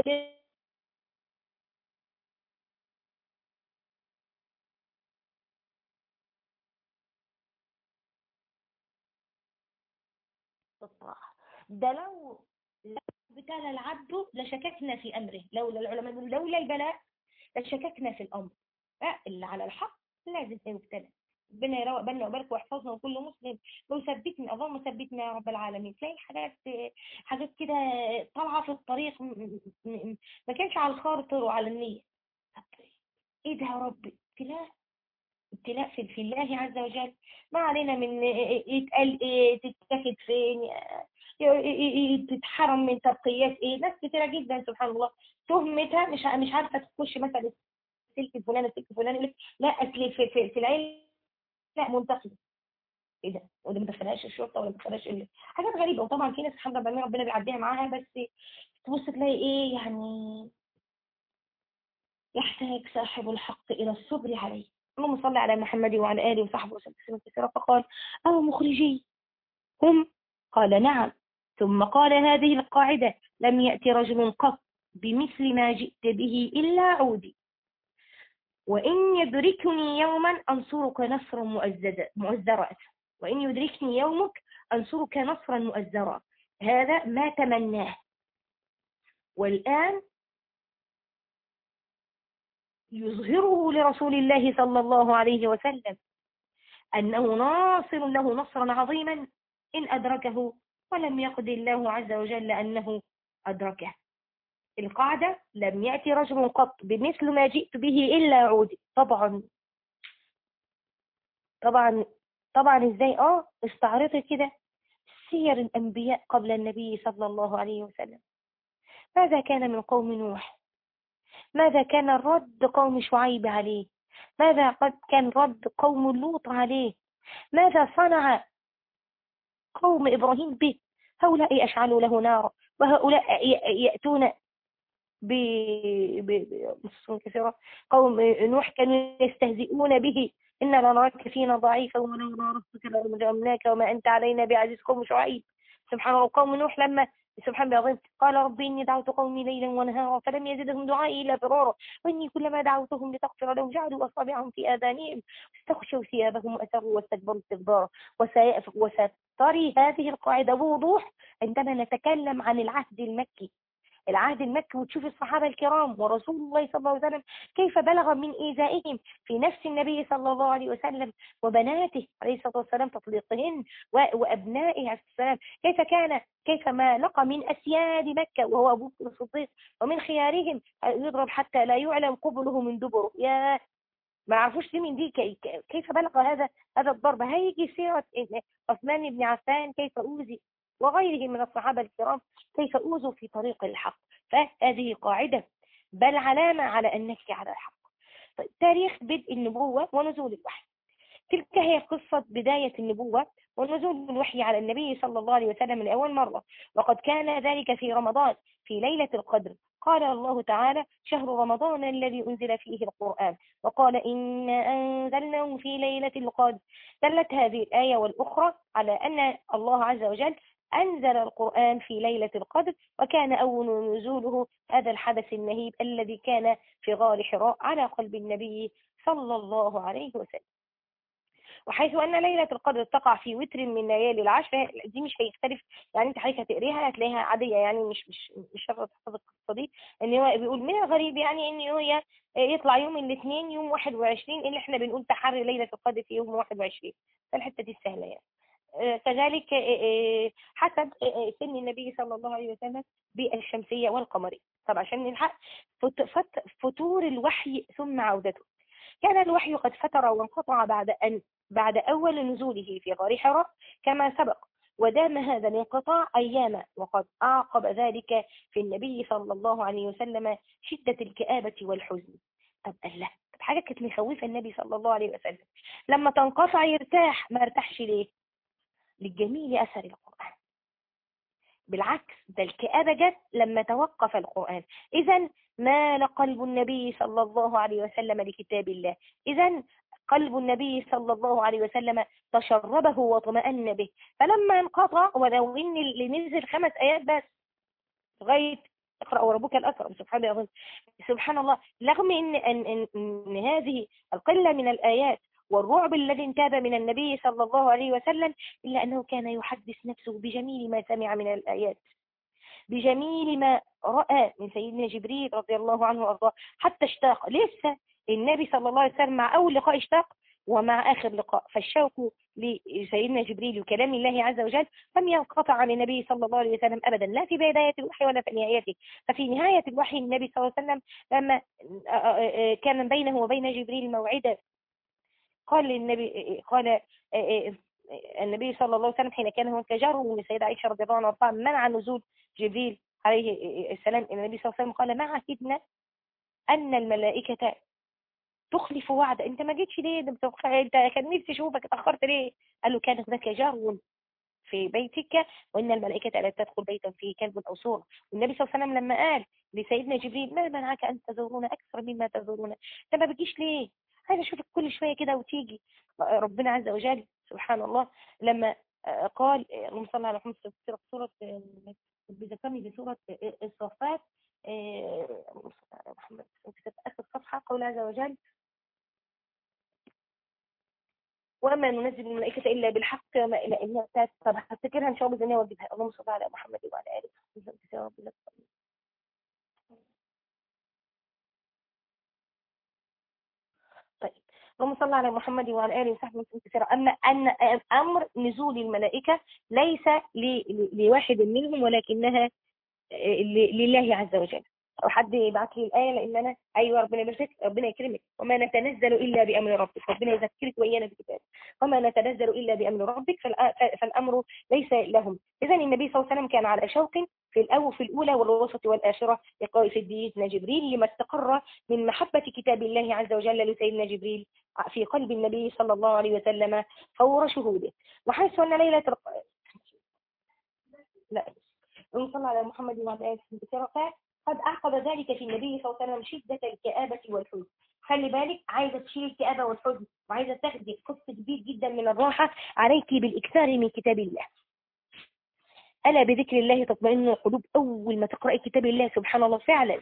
الصراحة ده لو ابتلى العبد لشككنا في أمره لولا العلماء لولا البلاء لشككنا في الأمر اللي على الحق لازم يبتلى ربنا يروق بالنا وبارك واحفظنا وكل مسلم ويثبتنا اللهم ثبتنا يا رب العالمين تلاقي حاجات حاجات كده طالعه في الطريق ما كانش على الخاطر وعلى النيه ايه ده يا رب ابتلاء ابتلاء في, في الله عز وجل ما علينا من يتقال ايه تتاخد فين تتحرم من ترقيات ايه ناس كتيره جدا سبحان الله تهمتها مش مش عارفه تخش مثلا سلك فلان سلك فلان يقول لك لا اصل في, في, في العين لا منتقده ايه ده وده ما دخلهاش الشرطه ولا ما دخلهاش حاجات غريبه وطبعا في ناس الحمد لله ربنا بيعديها معاها بس تبص تلاقي ايه يعني يحتاج صاحب الحق الى الصبر عليه اللهم صل على محمد وعلى آله وصحبه وسلم كثيرا فقال أو مخرجي هم قال نعم ثم قال هذه القاعدة لم يأتي رجل قط بمثل ما جئت به إلا عودي وإن يدركني يوما أنصرك نصرا مؤزرا وإن يدركني يومك أنصرك نصرا مؤزرا هذا ما تمناه والآن يظهره لرسول الله صلى الله عليه وسلم أنه ناصر له نصرا عظيما إن أدركه ولم يقد الله عز وجل أنه أدركه القاعدة لم يأتي رجل قط بمثل ما جئت به إلا عودي طبعا طبعا طبعا ازاي اه استعرضي كده سير الأنبياء قبل النبي صلى الله عليه وسلم ماذا كان من قوم نوح ماذا كان رد قوم شعيب عليه ماذا قد كان رد قوم لوط عليه ماذا صنع قوم إبراهيم به هؤلاء أشعلوا له نارا وهؤلاء يأتون ب... ب... كثيرة قوم نوح كانوا يستهزئون به إن لنراك فينا ضعيفا ولولا ربك لرجمناك وما أنت علينا بعزيز قوم شعيب سبحان الله قوم نوح لما سبحان الله العظيم قال ربي إني دعوت قومي ليلا ونهارا فلم يزدهم دعائي إلا فرارا وإني كلما دعوتهم لتغفر لهم جعلوا أصابعهم في آذانهم استغشوا ثيابهم وأسروا واستكبروا استكبارا وستري هذه القاعدة بوضوح عندما نتكلم عن العهد المكي العهد المكي وتشوف الصحابة الكرام ورسول الله صلى الله عليه وسلم كيف بلغ من إيذائهم في نفس النبي صلى الله عليه وسلم وبناته عليه الصلاة والسلام تطليقهن وأبنائه عليه السلام كيف كان كيف ما لقى من أسياد مكة وهو أبو بكر الصديق ومن خيارهم يضرب حتى لا يعلم قبله من دبره يا ما عرفوش دي من دي كيف بلغ هذا هذا الضرب هيجي سيرة عثمان بن عفان كيف أوذي وغيره من الصحابة الكرام كيف أوذوا في طريق الحق فهذه قاعدة بل علامة على أنك على الحق طيب تاريخ بدء النبوة ونزول الوحي تلك هي قصة بداية النبوة ونزول الوحي على النبي صلى الله عليه وسلم لأول مرة وقد كان ذلك في رمضان في ليلة القدر قال الله تعالى شهر رمضان الذي أنزل فيه القرآن وقال إنا أنزلناه في ليلة القدر دلت هذه الآية والأخرى على أن الله عز وجل أنزل القرآن في ليلة القدر وكان أول نزوله هذا الحدث النهيب الذي كان في غار حراء على قلب النبي صلى الله عليه وسلم وحيث أن ليلة القدر تقع في وتر من ليالي العشر دي مش هيختلف يعني انت حضرتك هتقريها هتلاقيها عادية يعني مش مش مش شرط تحفظ القصة دي ان هو بيقول من الغريب يعني ان هو يطلع يوم الاثنين يوم 21 اللي احنا بنقول تحري ليلة القدر في يوم 21 فالحتة دي السهلة يعني آه، كذلك آه، آه، حسب سن النبي صلى الله عليه وسلم بالشمسية والقمرية طب عشان نلحق فتور الوحي ثم عودته كان الوحي قد فتر وانقطع بعد أن بعد أول نزوله في غار حراء كما سبق ودام هذا الانقطاع أياما وقد أعقب ذلك في النبي صلى الله عليه وسلم شدة الكآبة والحزن طب الله طب حاجة كانت مخوفة النبي صلى الله عليه وسلم لما تنقطع يرتاح ما ارتاحش ليه للجميل أثر القرآن بالعكس ده الكآبة جت لما توقف القرآن إذا مال قلب النبي صلى الله عليه وسلم لكتاب الله إذا قلب النبي صلى الله عليه وسلم تشربه واطمأن به فلما انقطع ولو ان اللي نزل خمس آيات بس لغاية اقرأ وربك الأكرم سبحان الله سبحان الله رغم إن, إن, إن, إن هذه القلة من الآيات والرعب الذي انتاب من النبي صلى الله عليه وسلم إلا أنه كان يحدث نفسه بجميل ما سمع من الآيات بجميل ما رأى من سيدنا جبريل رضي الله عنه وأرضاه حتى اشتاق لسه النبي صلى الله عليه وسلم مع أول لقاء اشتاق ومع آخر لقاء فالشوق لسيدنا جبريل وكلام الله عز وجل لم ينقطع عن النبي صلى الله عليه وسلم أبدا لا في بداية الوحي ولا في نهايته ففي نهاية الوحي النبي صلى الله عليه وسلم لما كان بينه وبين جبريل موعدا قال للنبي قال النبي صلى الله عليه وسلم حين كان هناك جار من السيدة عائشة رضي الله عنها منع نزول جبريل عليه السلام النبي صلى الله عليه وسلم قال ما عهدنا أن الملائكة تخلف وعد انت ما جيتش ليه انت كان نفسي اشوفك اتاخرت ليه قال له كان هناك جار في بيتك وان الملائكه لا تدخل بيتا فيه كلب او صوره والنبي صلى الله عليه وسلم لما قال لسيدنا جبريل ما منعك ان تزورون اكثر مما تزورون انت ما بتجيش ليه عايز اشوفك كل شويه كده وتيجي ربنا عز وجل سبحان الله لما قال اللهم صل على محمد في سوره بذكرني بسوره الصفات محمد في الصفحه قول عز وجل وما ننزل الملائكة إلا بالحق وما إلى إنها بتاعت طب هفتكرها إن شاء الله بإذن الله اللهم صل على محمد وعلى آله وصحبه وسلم طيب اللهم صل على محمد وعلى آله وصحبه وسلم كثيرا أما أن أمر نزول الملائكة ليس لواحد منهم ولكنها لله عز وجل او حد يبعت لي الايه لان انا ايوه ربنا يبارك ربنا يكرمك وما نتنزل الا بامر ربك ربنا يذكرك وايانا بكتابه وما نتنزل الا بامر ربك فالامر ليس لهم اذا النبي صلى الله عليه وسلم كان على شوق في الاول في الاولى والوسط والاخره لقاء سيدنا جبريل لما استقر من محبه كتاب الله عز وجل لسيدنا جبريل في قلب النبي صلى الله عليه وسلم فور شهوده وحيث ان ليله لا صلى على محمد وعلى اله وصحبه قد أعقب ذلك في النبي صلى الله عليه وسلم شدة الكآبة والحزن خلي بالك عايزة تشيل الكآبة والحزن وعايزة تاخدي قسط كبير جدا من الراحة عليك بالإكثار من كتاب الله ألا بذكر الله تطمئن القلوب أول ما تقرأي كتاب الله سبحان الله فعلا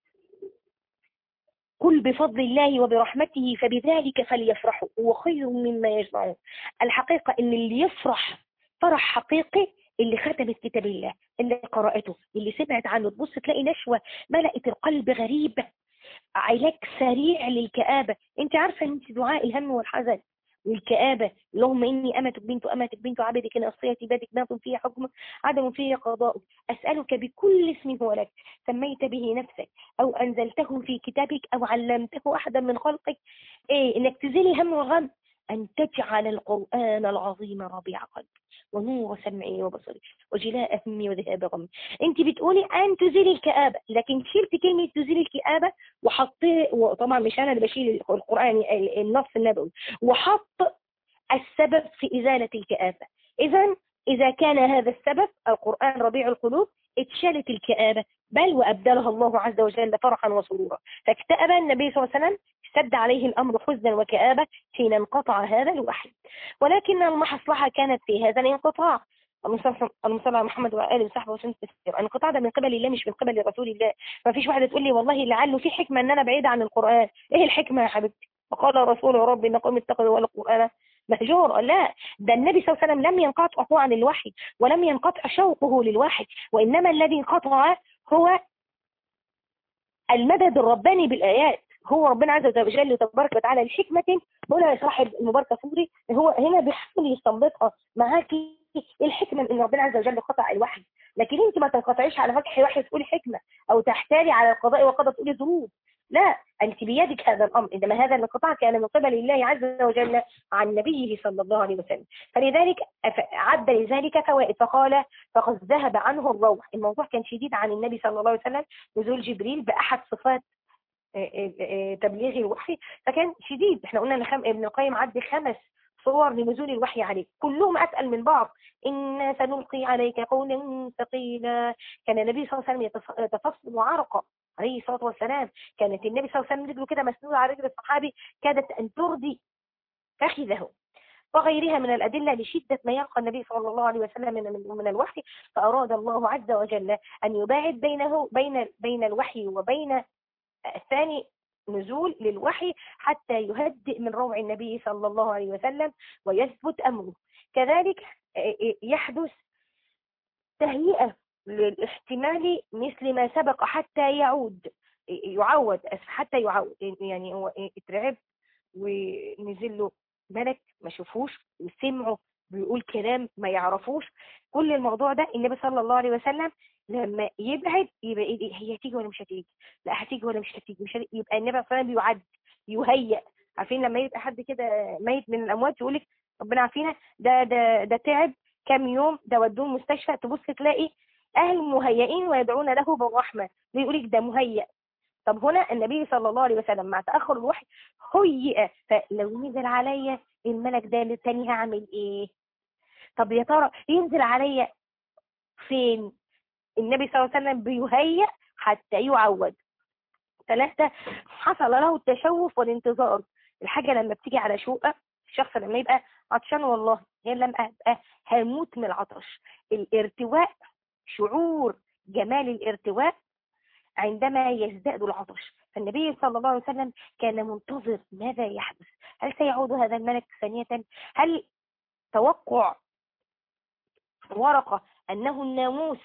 قل بفضل الله وبرحمته فبذلك فليفرحوا هو خير مما يجمعون الحقيقة ان اللي يفرح فرح حقيقي اللي ختمت كتاب الله اللي قرأته اللي سمعت عنه تبص تلاقي نشوة ملأت القلب غريبة علاج سريع للكآبة انت عارفة انت دعاء الهم والحزن والكآبة اللهم إني أمتك بنت أمتك بنت عبدك ناصية بادك ناط فيها حكمك عدم فيه قضاء أسألك بكل اسم هو لك سميت به نفسك أو أنزلته في كتابك أو علمته أحدا من خلقك إيه إنك تزيلي هم وغم أن تجعل القرآن العظيم ربيع قلبي ونور سمعي وبصري وجلاء همي وذهاب غمي انت بتقولي ان تزيل الكآبة لكن شلت كلمة تزيل الكآبة وحطيه وطبعا مش انا اللي بشيل القرآن النص النبوي وحط السبب في إزالة الكآبة إذا إذا كان هذا السبب القرآن ربيع القلوب اتشالت الكآبة بل وأبدلها الله عز وجل فرحا وسرورا فاكتئب النبي صلى الله عليه وسلم اشتد عليه الأمر حزنا وكآبة حين انقطع هذا الوحي ولكن المصلحة كانت في هذا الانقطاع المصلى على محمد وآله وصحبه وسلم الانقطاع ده من قبل الله مش من قبل رسول الله ما فيش واحدة تقول لي والله لعله في حكمة ان انا بعيدة عن القرآن ايه الحكمة يا حبيبتي وقال رسول ربي ان قوم اتخذوا القرآن مهجورا لا ده النبي صلى الله عليه وسلم لم ينقطع عن الوحي ولم ينقطع شوقه للوحي وإنما الذي انقطع هو المدد الرباني بالآيات هو ربنا عز وجل تبارك وتعالى الحكمة هنا صاحب المباركة فوري هو هنا بيحاول يستنبطها معاكي الحكمة ان ربنا عز وجل قطع الوحي لكن انت ما تنقطعيش على فتح وحي تقولي حكمة او تحتالي على القضاء والقدر تقولي ظروف لا أنت بيدك هذا الأمر إنما هذا الانقطاع كان من قبل الله عز وجل عن نبيه صلى الله عليه وسلم فلذلك عد لذلك فوائد فقال فقد ذهب عنه الروح الموضوع كان شديد عن النبي صلى الله عليه وسلم نزول جبريل بأحد صفات تبليغ الوحي فكان شديد احنا قلنا ان ابن القيم عد خمس صور لنزول الوحي عليه كلهم أسأل من بعض إن سنلقي عليك قولا ثقيلا كان النبي صلى الله عليه وسلم يتفصل عرقا عليه الصلاة والسلام كانت النبي صلى الله عليه وسلم رجله كده مسنودة على رجل الصحابي كادت أن تردي فخذه وغيرها من الأدلة لشدة ما يلقى النبي صلى الله عليه وسلم من, من الوحي فأراد الله عز وجل أن يباعد بينه بين بين الوحي وبين الثاني نزول للوحي حتى يهدئ من روع النبي صلى الله عليه وسلم ويثبت أمره كذلك يحدث تهيئة للاحتمال مثل ما سبق حتى يعود يعود حتى يعود يعني هو اترعب ونزل له ملك ما شافوش وسمعه بيقول كلام ما يعرفوش كل الموضوع ده النبي صلى الله عليه وسلم لما يبعد يبقى إيه هي هتيجي ولا مش هتيجي لا هتيجي ولا مش هتيجي مش هتيجي. يبقى النبي صلى الله عليه وسلم بيعد يهيئ عارفين لما يبقى حد كده ميت من الاموات يقول لك ربنا عارفينها ده ده ده تعب كام يوم ده ودوه المستشفى تبص تلاقي اهل مهيئين ويدعون له بالرحمه يقول لك ده مهيئ طب هنا النبي صلى الله عليه وسلم مع تاخر الوحي هيئ فلو نزل عليا الملك ده التاني هعمل ايه طب يا ترى ينزل عليا فين النبي صلى الله عليه وسلم بيهيئ حتى يعود ثلاثة حصل له التشوف والانتظار الحاجة لما بتيجي على شوقة الشخص لما يبقى عطشان والله هي لما أبقى هموت من العطش الارتواء شعور جمال الارتواء عندما يزداد العطش فالنبي صلى الله عليه وسلم كان منتظر ماذا يحدث هل سيعود هذا الملك ثانية هل توقع ورقة أنه الناموس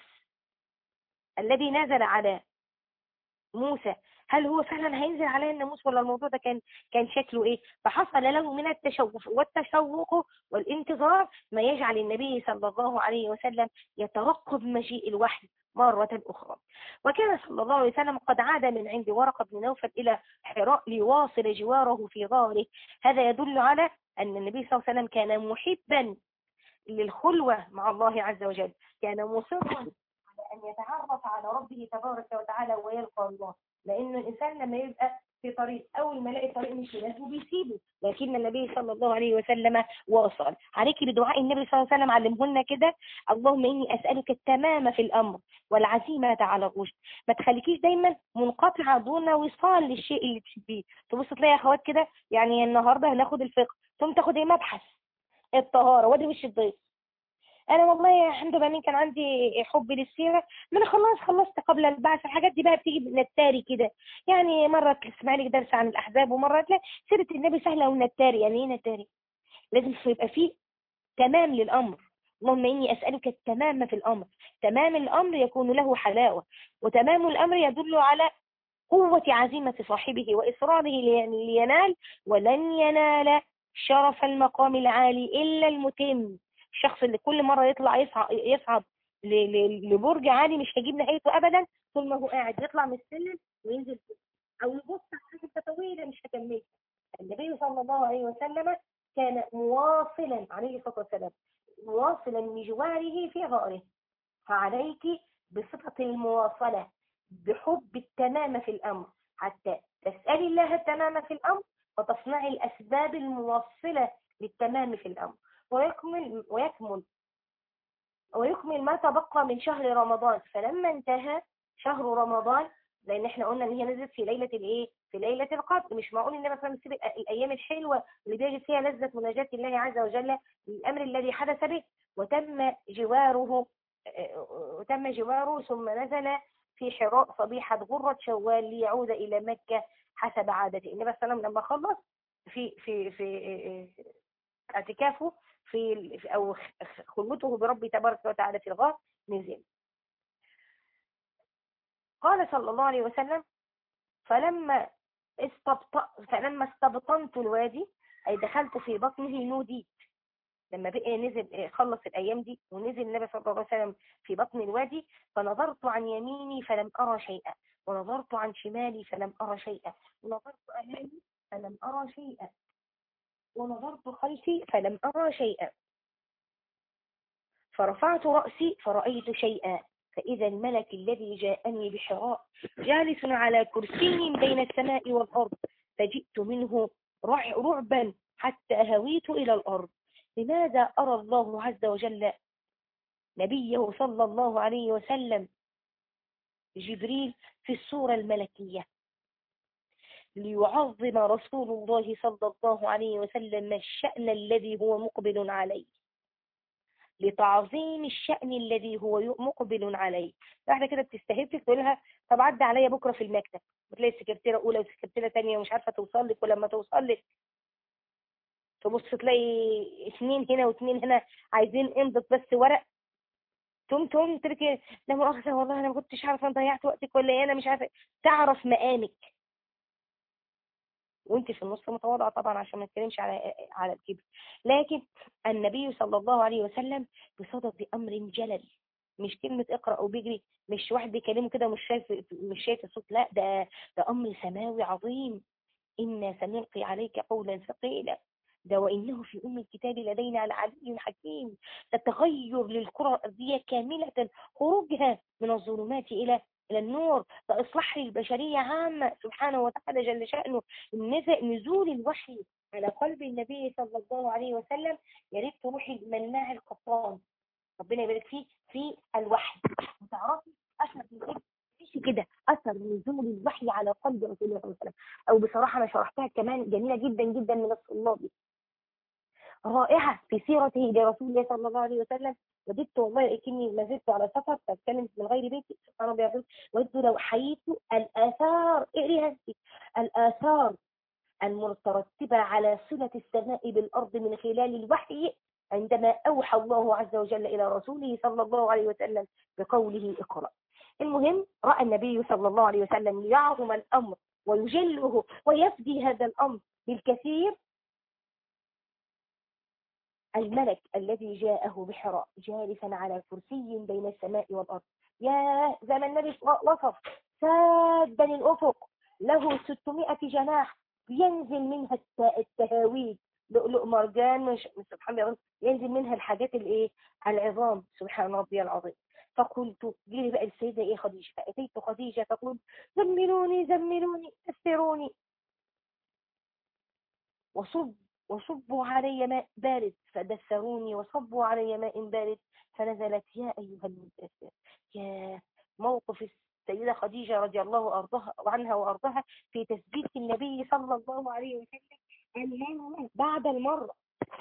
الذي نزل على موسى هل هو فعلا هينزل عليه الناموس ولا الموضوع ده كان كان شكله ايه فحصل له من التشوف والتشوق والانتظار ما يجعل النبي صلى الله عليه وسلم يترقب مجيء الوحي مرة أخرى وكان صلى الله عليه وسلم قد عاد من عند ورقة بن نوفل إلى حراء ليواصل جواره في غاره هذا يدل على أن النبي صلى الله عليه وسلم كان محبا للخلوة مع الله عز وجل كان مصرا أن يتعرف على ربه تبارك وتعالى ويلقى الله لأن الإنسان لما يبقى في طريق أول ما يلاقي طريق مش يناسبه بيسيبه لكن النبي صلى الله عليه وسلم واصل عليك بدعاء النبي صلى الله عليه وسلم علمه لنا كده اللهم إني أسألك التمام في الأمر والعزيمة على الرشد ما تخليكيش دايما منقطعة دون وصال للشيء اللي تحبيه تبص تلاقي أخوات كده يعني النهاردة هناخد الفقه ثم تاخد ايه مبحث الطهارة وادي وش الضيف انا والله الحمد لله كان عندي حب للسيره ما انا خلاص خلصت قبل البعث الحاجات دي بقى بتيجي نتاري كده يعني مره تسمع لك درس عن الاحزاب ومره لا سيره النبي سهله ونتاري يعني ايه نتاري لازم يبقى فيه تمام للامر اللهم اني اسالك التمام في الامر تمام الامر يكون له حلاوه وتمام الامر يدل على قوة عزيمة صاحبه وإصراره لينال ولن ينال شرف المقام العالي إلا المتم الشخص اللي كل مرة يطلع يصعد, يصعد لبرج عالي مش هيجيب نهايته ابدا طول ما هو قاعد يطلع من السلم وينزل او يبص على حاجه طويله مش هكملها النبي صلى الله عليه وسلم كان مواصلا عليه الصلاه والسلام مواصلا لجواره في غاره فعليك بصفه المواصله بحب التمام في الامر حتى تسالي الله التمام في الامر وتصنعي الاسباب الموصله للتمام في الامر ويكمل ويكمل ويكمل ما تبقى من شهر رمضان فلما انتهى شهر رمضان لان احنا قلنا ان هي نزلت في ليله الايه في ليله القدر مش معقول ان مثلا نسيب الايام الحلوه اللي بيجد فيها لذه مناجاه الله عز وجل للامر الذي حدث به وتم جواره وتم جواره ثم نزل في حراء صبيحة غرة شوال ليعود إلى مكة حسب عادته النبي صلى الله عليه وسلم لما خلص في في في اعتكافه في أو خلوته برب تبارك وتعالى في الغار نزل قال صلى الله عليه وسلم فلما استبط... فلما استبطنت الوادي أي دخلت في بطنه نوديت لما بقي نزل خلص الأيام دي ونزل النبي صلى الله عليه وسلم في بطن الوادي فنظرت عن يميني فلم أرى شيئا ونظرت عن شمالي فلم أرى شيئا ونظرت أمامي فلم أرى شيئا ونظرت خلفي فلم أرى شيئا فرفعت رأسي فرأيت شيئا فإذا الملك الذي جاءني بحراء جالس على كرسي بين السماء والأرض فجئت منه رعبا حتى هويت إلى الأرض لماذا أرى الله عز وجل نبيه صلى الله عليه وسلم جبريل في الصورة الملكية ليعظم رسول الله صلى الله عليه وسلم الشأن الذي هو مقبل عليه لتعظيم الشأن الذي هو مقبل عليه واحدة كده بتستهبك تقول لها طب عدى عليا بكرة في المكتب بتلاقي السكرتيرة أولى والسكرتيرة ثانيه ومش عارفة توصل لك ولما توصل لك تبص تلاقي اثنين هنا واثنين هنا عايزين امضت بس ورق تقوم تقوم تركي لا مؤاخذة والله انا ما كنتش عارفه انا ضيعت وقتك ولا ايه انا مش عارفه تعرف مقامك وانت في النص متواضعه طبعا عشان ما نتكلمش على على الكبر لكن النبي صلى الله عليه وسلم بصدد امر جلل مش كلمة اقرأ او بيجري مش واحد بيكلمه كده مش شايف مش شايف الصوت لا ده ده امر سماوي عظيم إنا سنلقي عليك قولا ثقيلا ده وإنه في أم الكتاب لدينا العلي حكيم تتغير للكرة الأرضية كاملة خروجها من الظلمات إلى إلى النور فإصلاح للبشرية عامة سبحانه وتعالى جل شأنه نزول الوحي على قلب النبي صلى الله عليه وسلم يا ريت تروحي المناع القطان ربنا يبارك فيه في الوحي وتعرفي أثر من كده أثر نزول الوحي على قلب رسول الله صلى الله عليه وسلم أو بصراحة أنا شرحتها كمان جميلة جدا جدا من الطلاب رائعة في سيرته لرسول الله صلى الله عليه وسلم وددت والله كني ما زلت على سفر فاتكلم من غير بيتي سبحان الله يقول وددت لو حييت الآثار اقريها الآثار المترتبة على صلة السماء بالأرض من خلال الوحي عندما أوحى الله عز وجل إلى رسوله صلى الله عليه وسلم بقوله اقرأ المهم رأى النبي صلى الله عليه وسلم ليعظم الأمر ويجله ويفدي هذا الأمر بالكثير الملك الذي جاءه بحراء جالسا على كرسي بين السماء والأرض يا زي ما النبي وصف سادا الأفق له 600 جناح ينزل منها التهاويل لؤلؤ مرجان مش سبحان الله ينزل منها الحاجات الايه العظام سبحان ربي العظيم فقلت جيلي بقى السيدة ايه خديجة فأتيت خديجة تقول زملوني زملوني أسروني وصب وصبوا علي ماء بارد فدثروني وصبوا علي ماء بارد فنزلت يا أيها المدثر يا موقف السيدة خديجة رضي الله أرضها عنها وأرضها في تثبيت النبي صلى الله عليه وسلم المرة بعد المرة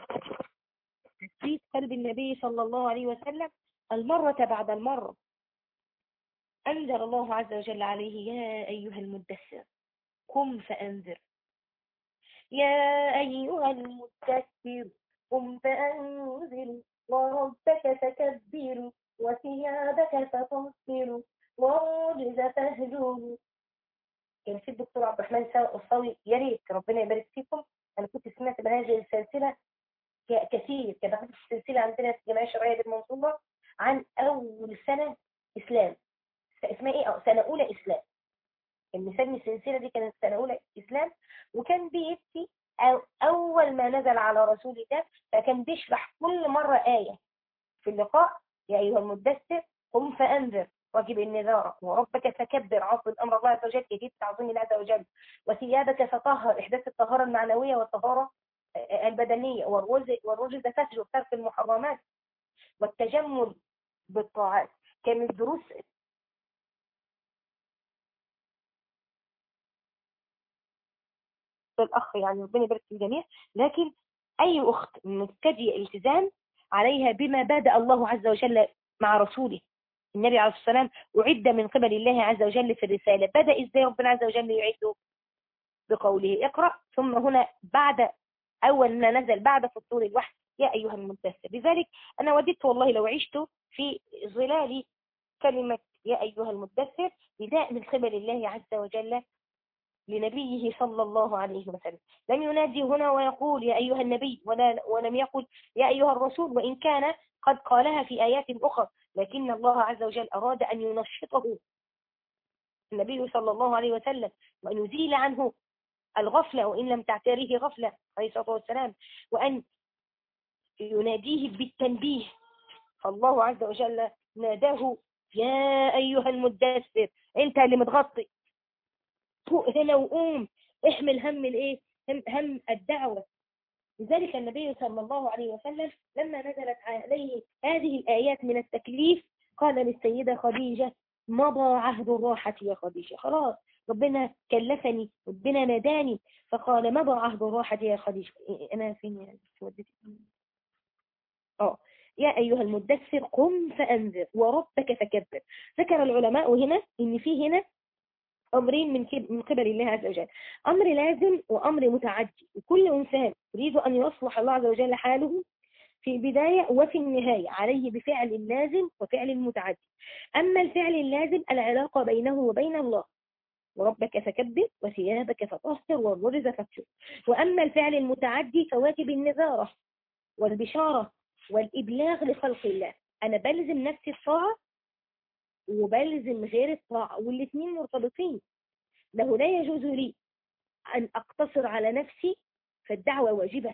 تثبيت قلب النبي صلى الله عليه وسلم المرة بعد المرة أنزل الله عز وجل عليه يا أيها المدثر قم فأنذر يا أيها المدثر قم فأنزل وربك فكبر وثيابك فطهر والرجز فاهجر كان في الدكتور عبد الرحمن الصاوي يا ريت ربنا يبارك فيكم انا كنت سمعت بهذه السلسله كثير كان السلسله عندنا في الجمعيه الشرعيه بالمنصوره عن اول سنه اسلام اسمها ايه سنه اولى اسلام المثال السلسلة دي كانت سنة أولى إسلام وكان بيبكي أو أول ما نزل على رسول الله فكان بيشرح كل مرة آية في اللقاء يا أيها المدثر قم فأنذر واجب النذارة وربك فكبر عظم أمر الله عز وجل يجيب تعظيم الله عز وجل وثيابك فطهر إحداث الطهارة المعنوية والطهارة البدنية والرجز فسج ترك المحرمات والتجمل بالطاعات كانت دروس الأخ يعني ربنا يبارك في الجميع لكن أي أخت مبتدئة التزام عليها بما بدأ الله عز وجل مع رسوله النبي عليه الصلاة والسلام أعد من قبل الله عز وجل في الرسالة بدأ إزاي ربنا عز وجل يعده بقوله اقرأ ثم هنا بعد أول ما نزل بعد فصول الوحي يا أيها المدثر لذلك أنا وددت والله لو عشت في ظلال كلمة يا أيها المدثر نداء من قبل الله عز وجل لنبيه صلى الله عليه وسلم لم ينادي هنا ويقول يا أيها النبي ولا ولم يقل يا أيها الرسول وإن كان قد قالها في آيات أخرى لكن الله عز وجل أراد أن ينشطه النبي صلى الله عليه وسلم وأن يزيل عنه الغفلة وإن لم تعتريه غفلة عليه الصلاة والسلام وأن يناديه بالتنبيه فالله عز وجل ناداه يا أيها المدثر أنت اللي متغطي فوق هنا وقوم احمل هم الايه هم, هم الدعوة لذلك النبي صلى الله عليه وسلم لما نزلت عليه هذه الآيات من التكليف قال للسيدة خديجة مضى عهد الراحة يا خديجة خلاص ربنا كلفني ربنا ناداني فقال مضى عهد الراحة يا خديجة أنا فين يعني اه يا أيها المدثر قم فأنذر وربك فكبر ذكر العلماء هنا إن في هنا أمرين من من قبل الله عز وجل أمر لازم وأمر متعدي وكل إنسان يريد أن يصلح الله عز وجل حاله في البداية وفي النهاية عليه بفعل اللازم وفعل المتعدي أما الفعل اللازم العلاقة بينه وبين الله وربك فكبر وثيابك فطهر والرجز فاكشف وأما الفعل المتعدي فواجب النذارة والبشارة والإبلاغ لخلق الله أنا بلزم نفسي الطاعة وبلزم غير الطاعة والاثنين مرتبطين له لا يجوز لي أن أقتصر على نفسي فالدعوة واجبة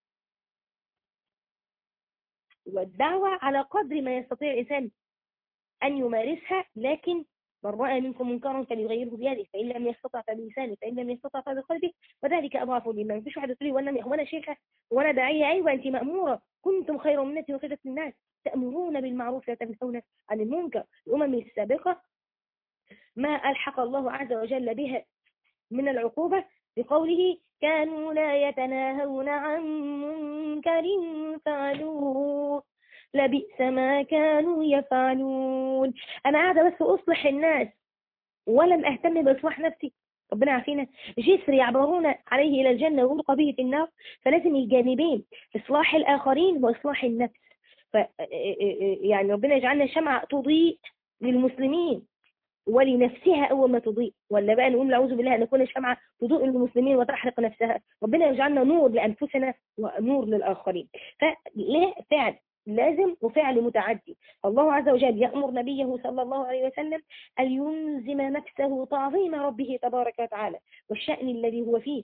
والدعوة على قدر ما يستطيع الإنسان أن يمارسها لكن من رأى منكم منكرا فليغيره بيده فإن لم يستطع فبلسانه فإن لم يستطع فبقلبه وذلك أضعف الإيمان مفيش واحد تقول لي وأنا وأنا شيخة وأنا داعية أيوة أنت مأمورة كنتم خير أمة وخيرة الناس تأمرون بالمعروف وتنهون عن المنكر الأمم السابقة ما ألحق الله عز وجل بها من العقوبة بقوله كانوا لا يتناهون عن منكر فعلوه لبئس ما كانوا يفعلون أنا قاعدة بس أصلح الناس ولم أهتم بإصلاح نفسي ربنا عافينا جسر يعبرون عليه إلى الجنة ويلقى به في النار فلازم الجانبين إصلاح الآخرين وإصلاح النفس ف يعني ربنا يجعلنا شمعة تضيء للمسلمين ولنفسها أول ما تضيء ولا بقى نقول نعوذ بالله أن نكون شمعة تضيء للمسلمين وتحرق نفسها ربنا يجعلنا نور لأنفسنا ونور للآخرين فلا فعل لازم وفعل متعدي الله عز وجل يأمر نبيه صلى الله عليه وسلم أن ينزم نفسه تعظيم ربه تبارك وتعالى والشأن الذي هو فيه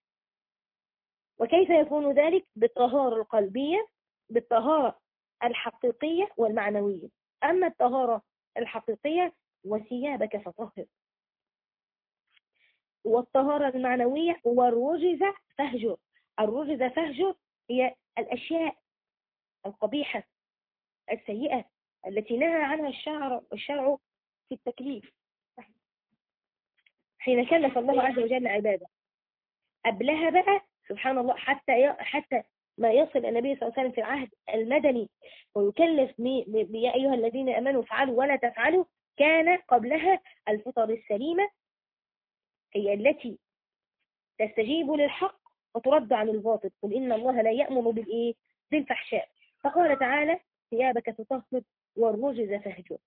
وكيف يكون ذلك بالطهارة القلبية بالطهارة الحقيقية والمعنوية أما الطهارة الحقيقية وثيابك فطهر والطهارة المعنوية والرجز فهجر الرجز فهجر هي الأشياء القبيحة السيئة التي نهى عنها الشرع الشرع في التكليف حين كلف الله عز وجل عباده قبلها بقى سبحان الله حتى حتى ما يصل النبي صلى الله عليه وسلم في العهد المدني ويكلف يا أيها الذين أمنوا افعلوا ولا تفعلوا كان قبلها الفطر السليمة هي التي تستجيب للحق وترد عن الباطل قل إن الله لا يأمر بالإيه بالفحشاء فقال تعالى ثيابك تطهر والرجز فهجر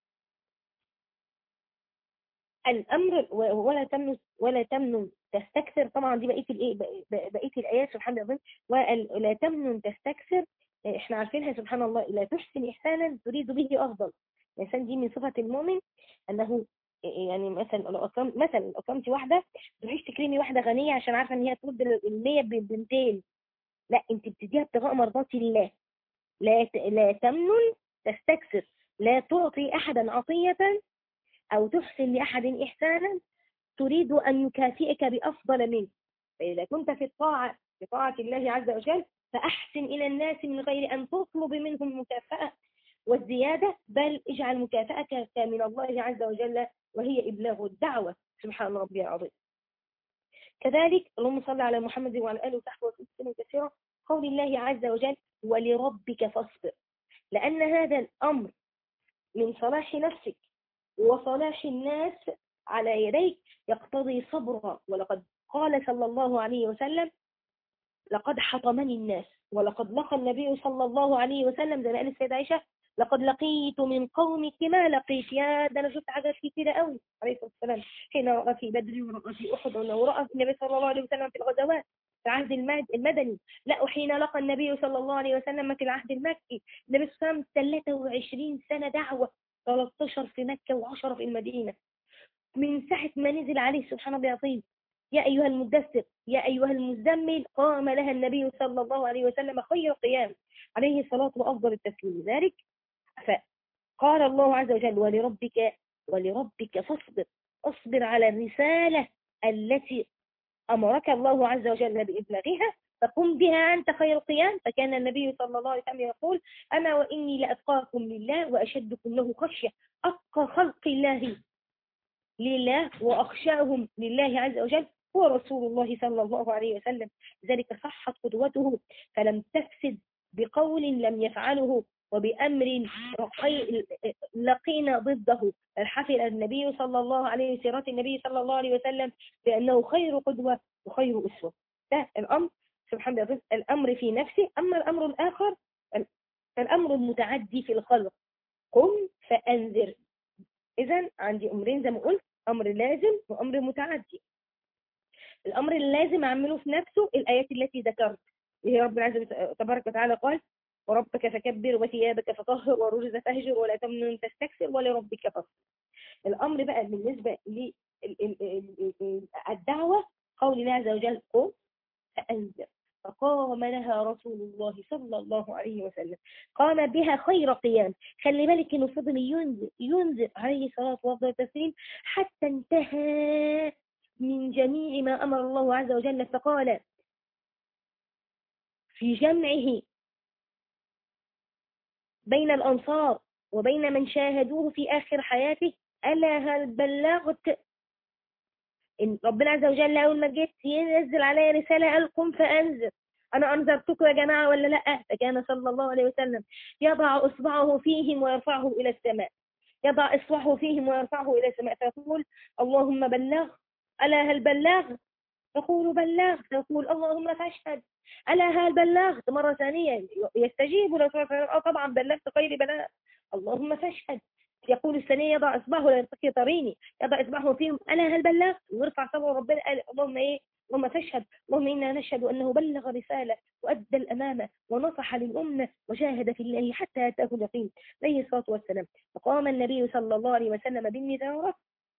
الامر ولا تمن ولا تمن تستكثر طبعا دي بقيه الايه بقيه الايات سبحان الله ولا تمن تستكثر احنا عارفينها سبحان الله لا تحسن احسانا تريد به افضل الانسان دي من صفه المؤمن انه يعني مثلا لو أكرم مثلا لو اكرمتِ واحده تروحيش تكرمي واحده غنيه عشان عارفه ان هي ترد ال 100 ب 200 لا انت بتديها ابتغاء مرضات الله لا لا تمنن تستكثر لا تعطي أحدا عطية أو تحسن لأحد إحسانا تريد أن يكافئك بأفضل منه فإذا كنت في الطاعة في طاعة الله عز وجل فأحسن إلى الناس من غير أن تطلب منهم مكافأة والزيادة بل اجعل مكافأتك من الله عز وجل وهي إبلاغ الدعوة سبحان ربي العظيم كذلك اللهم صل على محمد وعلى آله وصحبه وسلم كثيرا قول الله عز وجل ولربك فاصبر لأن هذا الأمر من صلاح نفسك وصلاح الناس على يديك يقتضي صبرا ولقد قال صلى الله عليه وسلم لقد حطمني الناس ولقد لقى النبي صلى الله عليه وسلم زي ما قالت السيدة عائشة لقد لقيت من قومك ما لقيت يا ده انا شفت حاجات كتيرة قوي عليه الصلاة والسلام حين رأى في بدر ورأى في أحد ورأى في النبي صلى الله عليه وسلم في الغزوات في العهد المدني لا وحين لقى النبي صلى الله عليه وسلم في العهد المكي النبي صلى الله عليه وسلم 23 سنة دعوة 13 في مكة و10 في المدينة من ساعة ما نزل عليه سبحان الله العظيم يا أيها المدثر يا أيها المزمل قام لها النبي صلى الله عليه وسلم خير قيام عليه الصلاة وأفضل التسليم ذلك فقال الله عز وجل ولربك ولربك فاصبر اصبر على الرسالة التي أمرك الله عز وجل بإبلاغها فقم بها أنت خير القيام فكان النبي صلى الله عليه وسلم يقول أما وإني لأتقاكم لله وأشدكم له خشية أتقى خلق الله لله وأخشاهم لله عز وجل هو رسول الله صلى الله عليه وسلم ذلك صحت قدوته فلم تفسد بقول لم يفعله وبأمر لقينا ضده الحفل النبي صلى الله عليه وسلم النبي صلى الله عليه وسلم بأنه خير قدوة وخير أسوة ده الأمر سبحان الله الأمر في نفسه أما الأمر الآخر الأمر المتعدي في الخلق قم فأنذر إذا عندي أمرين زي ما قلت أمر لازم وأمر متعدي الأمر اللازم أعمله في نفسه الآيات التي ذكرت هي رب العزة تبارك وتعالى قال وربك فكبر وثيابك فطهر ورجز فهجر ولا تمنن تستكثر ولربك فاصبر الأمر بقى بالنسبة للدعوة قول الله عز وجل قم فأنذر فقام لها رسول الله صلى الله عليه وسلم قام بها خير قيام خلي بالك انه فضل ينذر ينذر عليه الصلاه والتسليم حتى انتهى من جميع ما امر الله عز وجل فقال في جمعه بين الأنصار وبين من شاهدوه في آخر حياته ألا هل بلغت إن ربنا عز وجل أول ما جيت ينزل علي رسالة قال قم فأنزل أنا أنذرتكم يا جماعة ولا لأ فكان صلى الله عليه وسلم يضع إصبعه فيهم ويرفعه إلى السماء يضع إصبعه فيهم ويرفعه إلى السماء فيقول اللهم بلغ ألا هل بلغ يقول بلغت يقول اللهم فاشهد ألا هل بلغت مرة ثانية يستجيب رسول الله طبعا بلغت خير بلاغ اللهم فاشهد يقول الثانية يضع إصبعه لا يستطيع طريني يضع إصبعه فيهم ألا هل بلغت ويرفع صبعه ربنا قال اللهم إيه اللهم فاشهد اللهم إنا نشهد أنه بلغ رسالة وأدى الأمانة ونصح للأمة وجاهد في الله حتى أتاه اليقين عليه الصلاة والسلام فقام النبي صلى الله عليه وسلم بالنذارة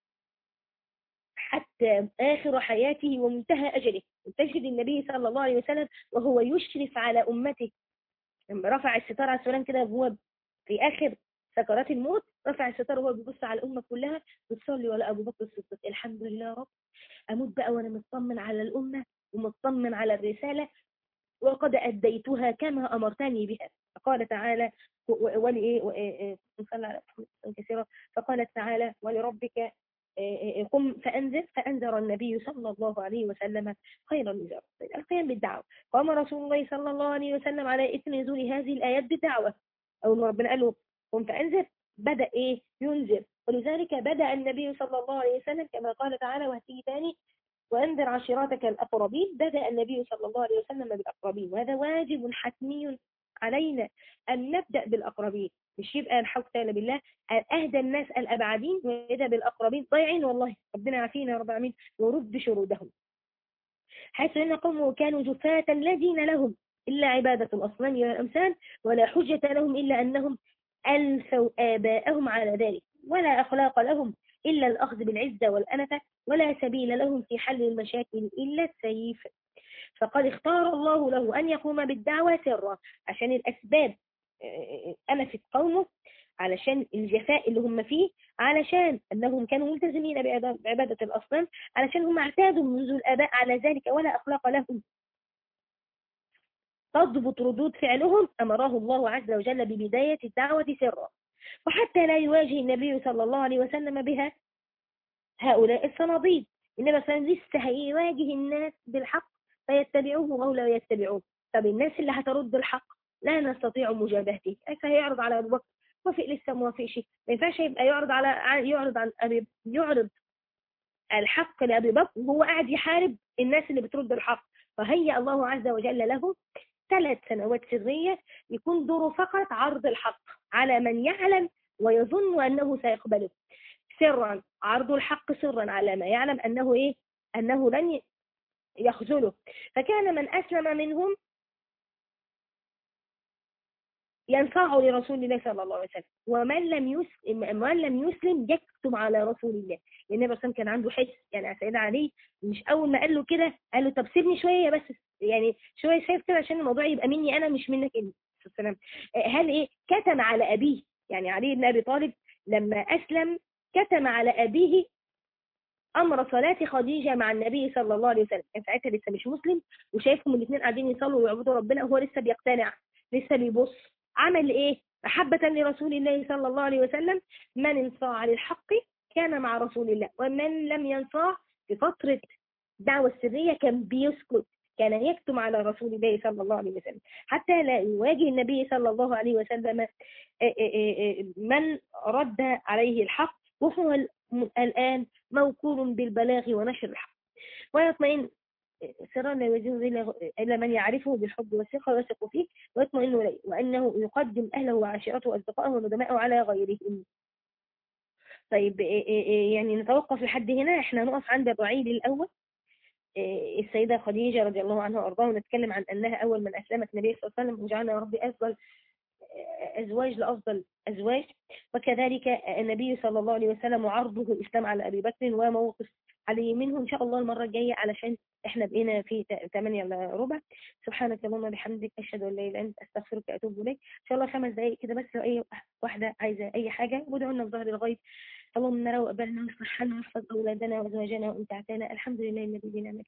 حتى آخر حياته ومنتهى أجله تجد النبي صلى الله عليه وسلم وهو يشرف على أمته لما رفع الستار على السلام كده وهو في آخر سكرات الموت رفع الستار وهو بيبص على الأمة كلها بتصلي ولا أبو بكر الصديق الحمد لله يا رب أموت بقى وأنا مطمن على الأمة ومطمن على الرسالة وقد أديتها كما أمرتني بها فقال تعالى ولإيه كثيرا فقال تعالى ولربك قم فأنذر فأنذر النبي صلى الله عليه وسلم خير النذار القيام بالدعوة قام رسول الله صلى الله عليه وسلم على إثم نزول هذه الآيات بالدعوة أول ما ربنا قال له قم فأنذر بدأ إيه ينذر ولذلك بدأ النبي صلى الله عليه وسلم كما قال تعالى وهتيجي ثاني وأنذر عشيرتك الأقربين بدأ النبي صلى الله عليه وسلم بالأقربين وهذا واجب حتمي علينا أن نبدأ بالأقربين مش يبقى الحق تعالى بالله أهدى الناس الأبعدين وإذا بالأقربين ضايعين والله ربنا يعافينا يا رب العالمين ورد شرودهم حيث أن قومه كانوا جفاة لا دين لهم إلا عبادة الأصنام والأمثال ولا حجة لهم إلا أنهم ألفوا آباءهم على ذلك ولا أخلاق لهم إلا الأخذ بالعزة والأنفة ولا سبيل لهم في حل المشاكل إلا السيف فقد اختار الله له أن يقوم بالدعوة سرا عشان الأسباب أنفت قومه علشان الجفاء اللي هم فيه علشان أنهم كانوا ملتزمين بعبادة الأصنام علشان هم اعتادوا منذ الآباء على ذلك ولا أخلاق لهم تضبط ردود فعلهم أمره الله عز وجل ببداية الدعوة سرا وحتى لا يواجه النبي صلى الله عليه وسلم بها هؤلاء الصناديد إنما لسه هيواجه الناس بالحق فيتبعوه أو لا يتبعوه طب الناس اللي هترد الحق لا نستطيع مجابهته كيف هيعرض على أبو بكر وافق لسه ما وافقش ما ينفعش يبقى يعرض على يعرض عن أبي يعرض الحق لأبي بكر وهو قاعد يحارب الناس اللي بترد الحق فهيأ الله عز وجل له ثلاث سنوات سرية يكون دوره فقط عرض الحق على من يعلم ويظن أنه سيقبله سرا عرض الحق سرا على ما يعلم أنه إيه أنه لن يخذله فكان من أسلم منهم ينفع لرسول الله صلى الله عليه وسلم ومن لم يسلم من لم يسلم يكتب على رسول الله لان النبي صلى كان عنده حس يعني سيدنا علي مش اول ما قال له كده قال له طب سيبني شويه بس يعني شويه شايف كده عشان الموضوع يبقى مني انا مش منك انت السلام هل ايه كتم على ابيه يعني علي بن ابي طالب لما اسلم كتم على ابيه امر صلاه خديجه مع النبي صلى الله عليه وسلم كان ساعتها لسه مش مسلم وشايفهم الاثنين قاعدين يصلوا ويعبدوا ربنا وهو لسه بيقتنع لسه بيبص عمل ايه محبة لرسول الله صلى الله عليه وسلم من انصاع للحق كان مع رسول الله ومن لم ينصاع في فترة دعوة السرية كان بيسكت كان يكتم على رسول الله صلى الله عليه وسلم حتى لا يواجه النبي صلى الله عليه وسلم من رد عليه الحق وهو الآن موكول بالبلاغ ونشر الحق ويطمئن سرا لا يجوز إلا من يعرفه بالحب والثقة ويثق فيه ويطمئن إليه وأنه يقدم أهله وعشيرته وأصدقائه وندمائه على غيرهم طيب يعني نتوقف لحد هنا احنا نقف عند الرعيل الأول السيدة خديجة رضي الله عنها وأرضاها ونتكلم عن أنها أول من أسلمت النبي صلى الله عليه وسلم وجعلنا ربي أفضل أزواج لأفضل أزواج وكذلك النبي صلى الله عليه وسلم وعرضه الإسلام على أبي بكر وموقف علي منه إن شاء الله المرة الجاية علشان إحنا بقينا في 8 إلا ربع سبحانك اللهم بحمدك أشهد أن لا إله إلا أنت أستغفرك وأتوب إليك إن شاء الله خمس دقايق كده بس لو أي واحدة عايزة أي حاجة ودعوا لنا بظهر الغيب اللهم نرى وقبلنا واصلح حالنا واحفظ أولادنا وأزواجنا وأمتعتنا الحمد لله الذي بنعمته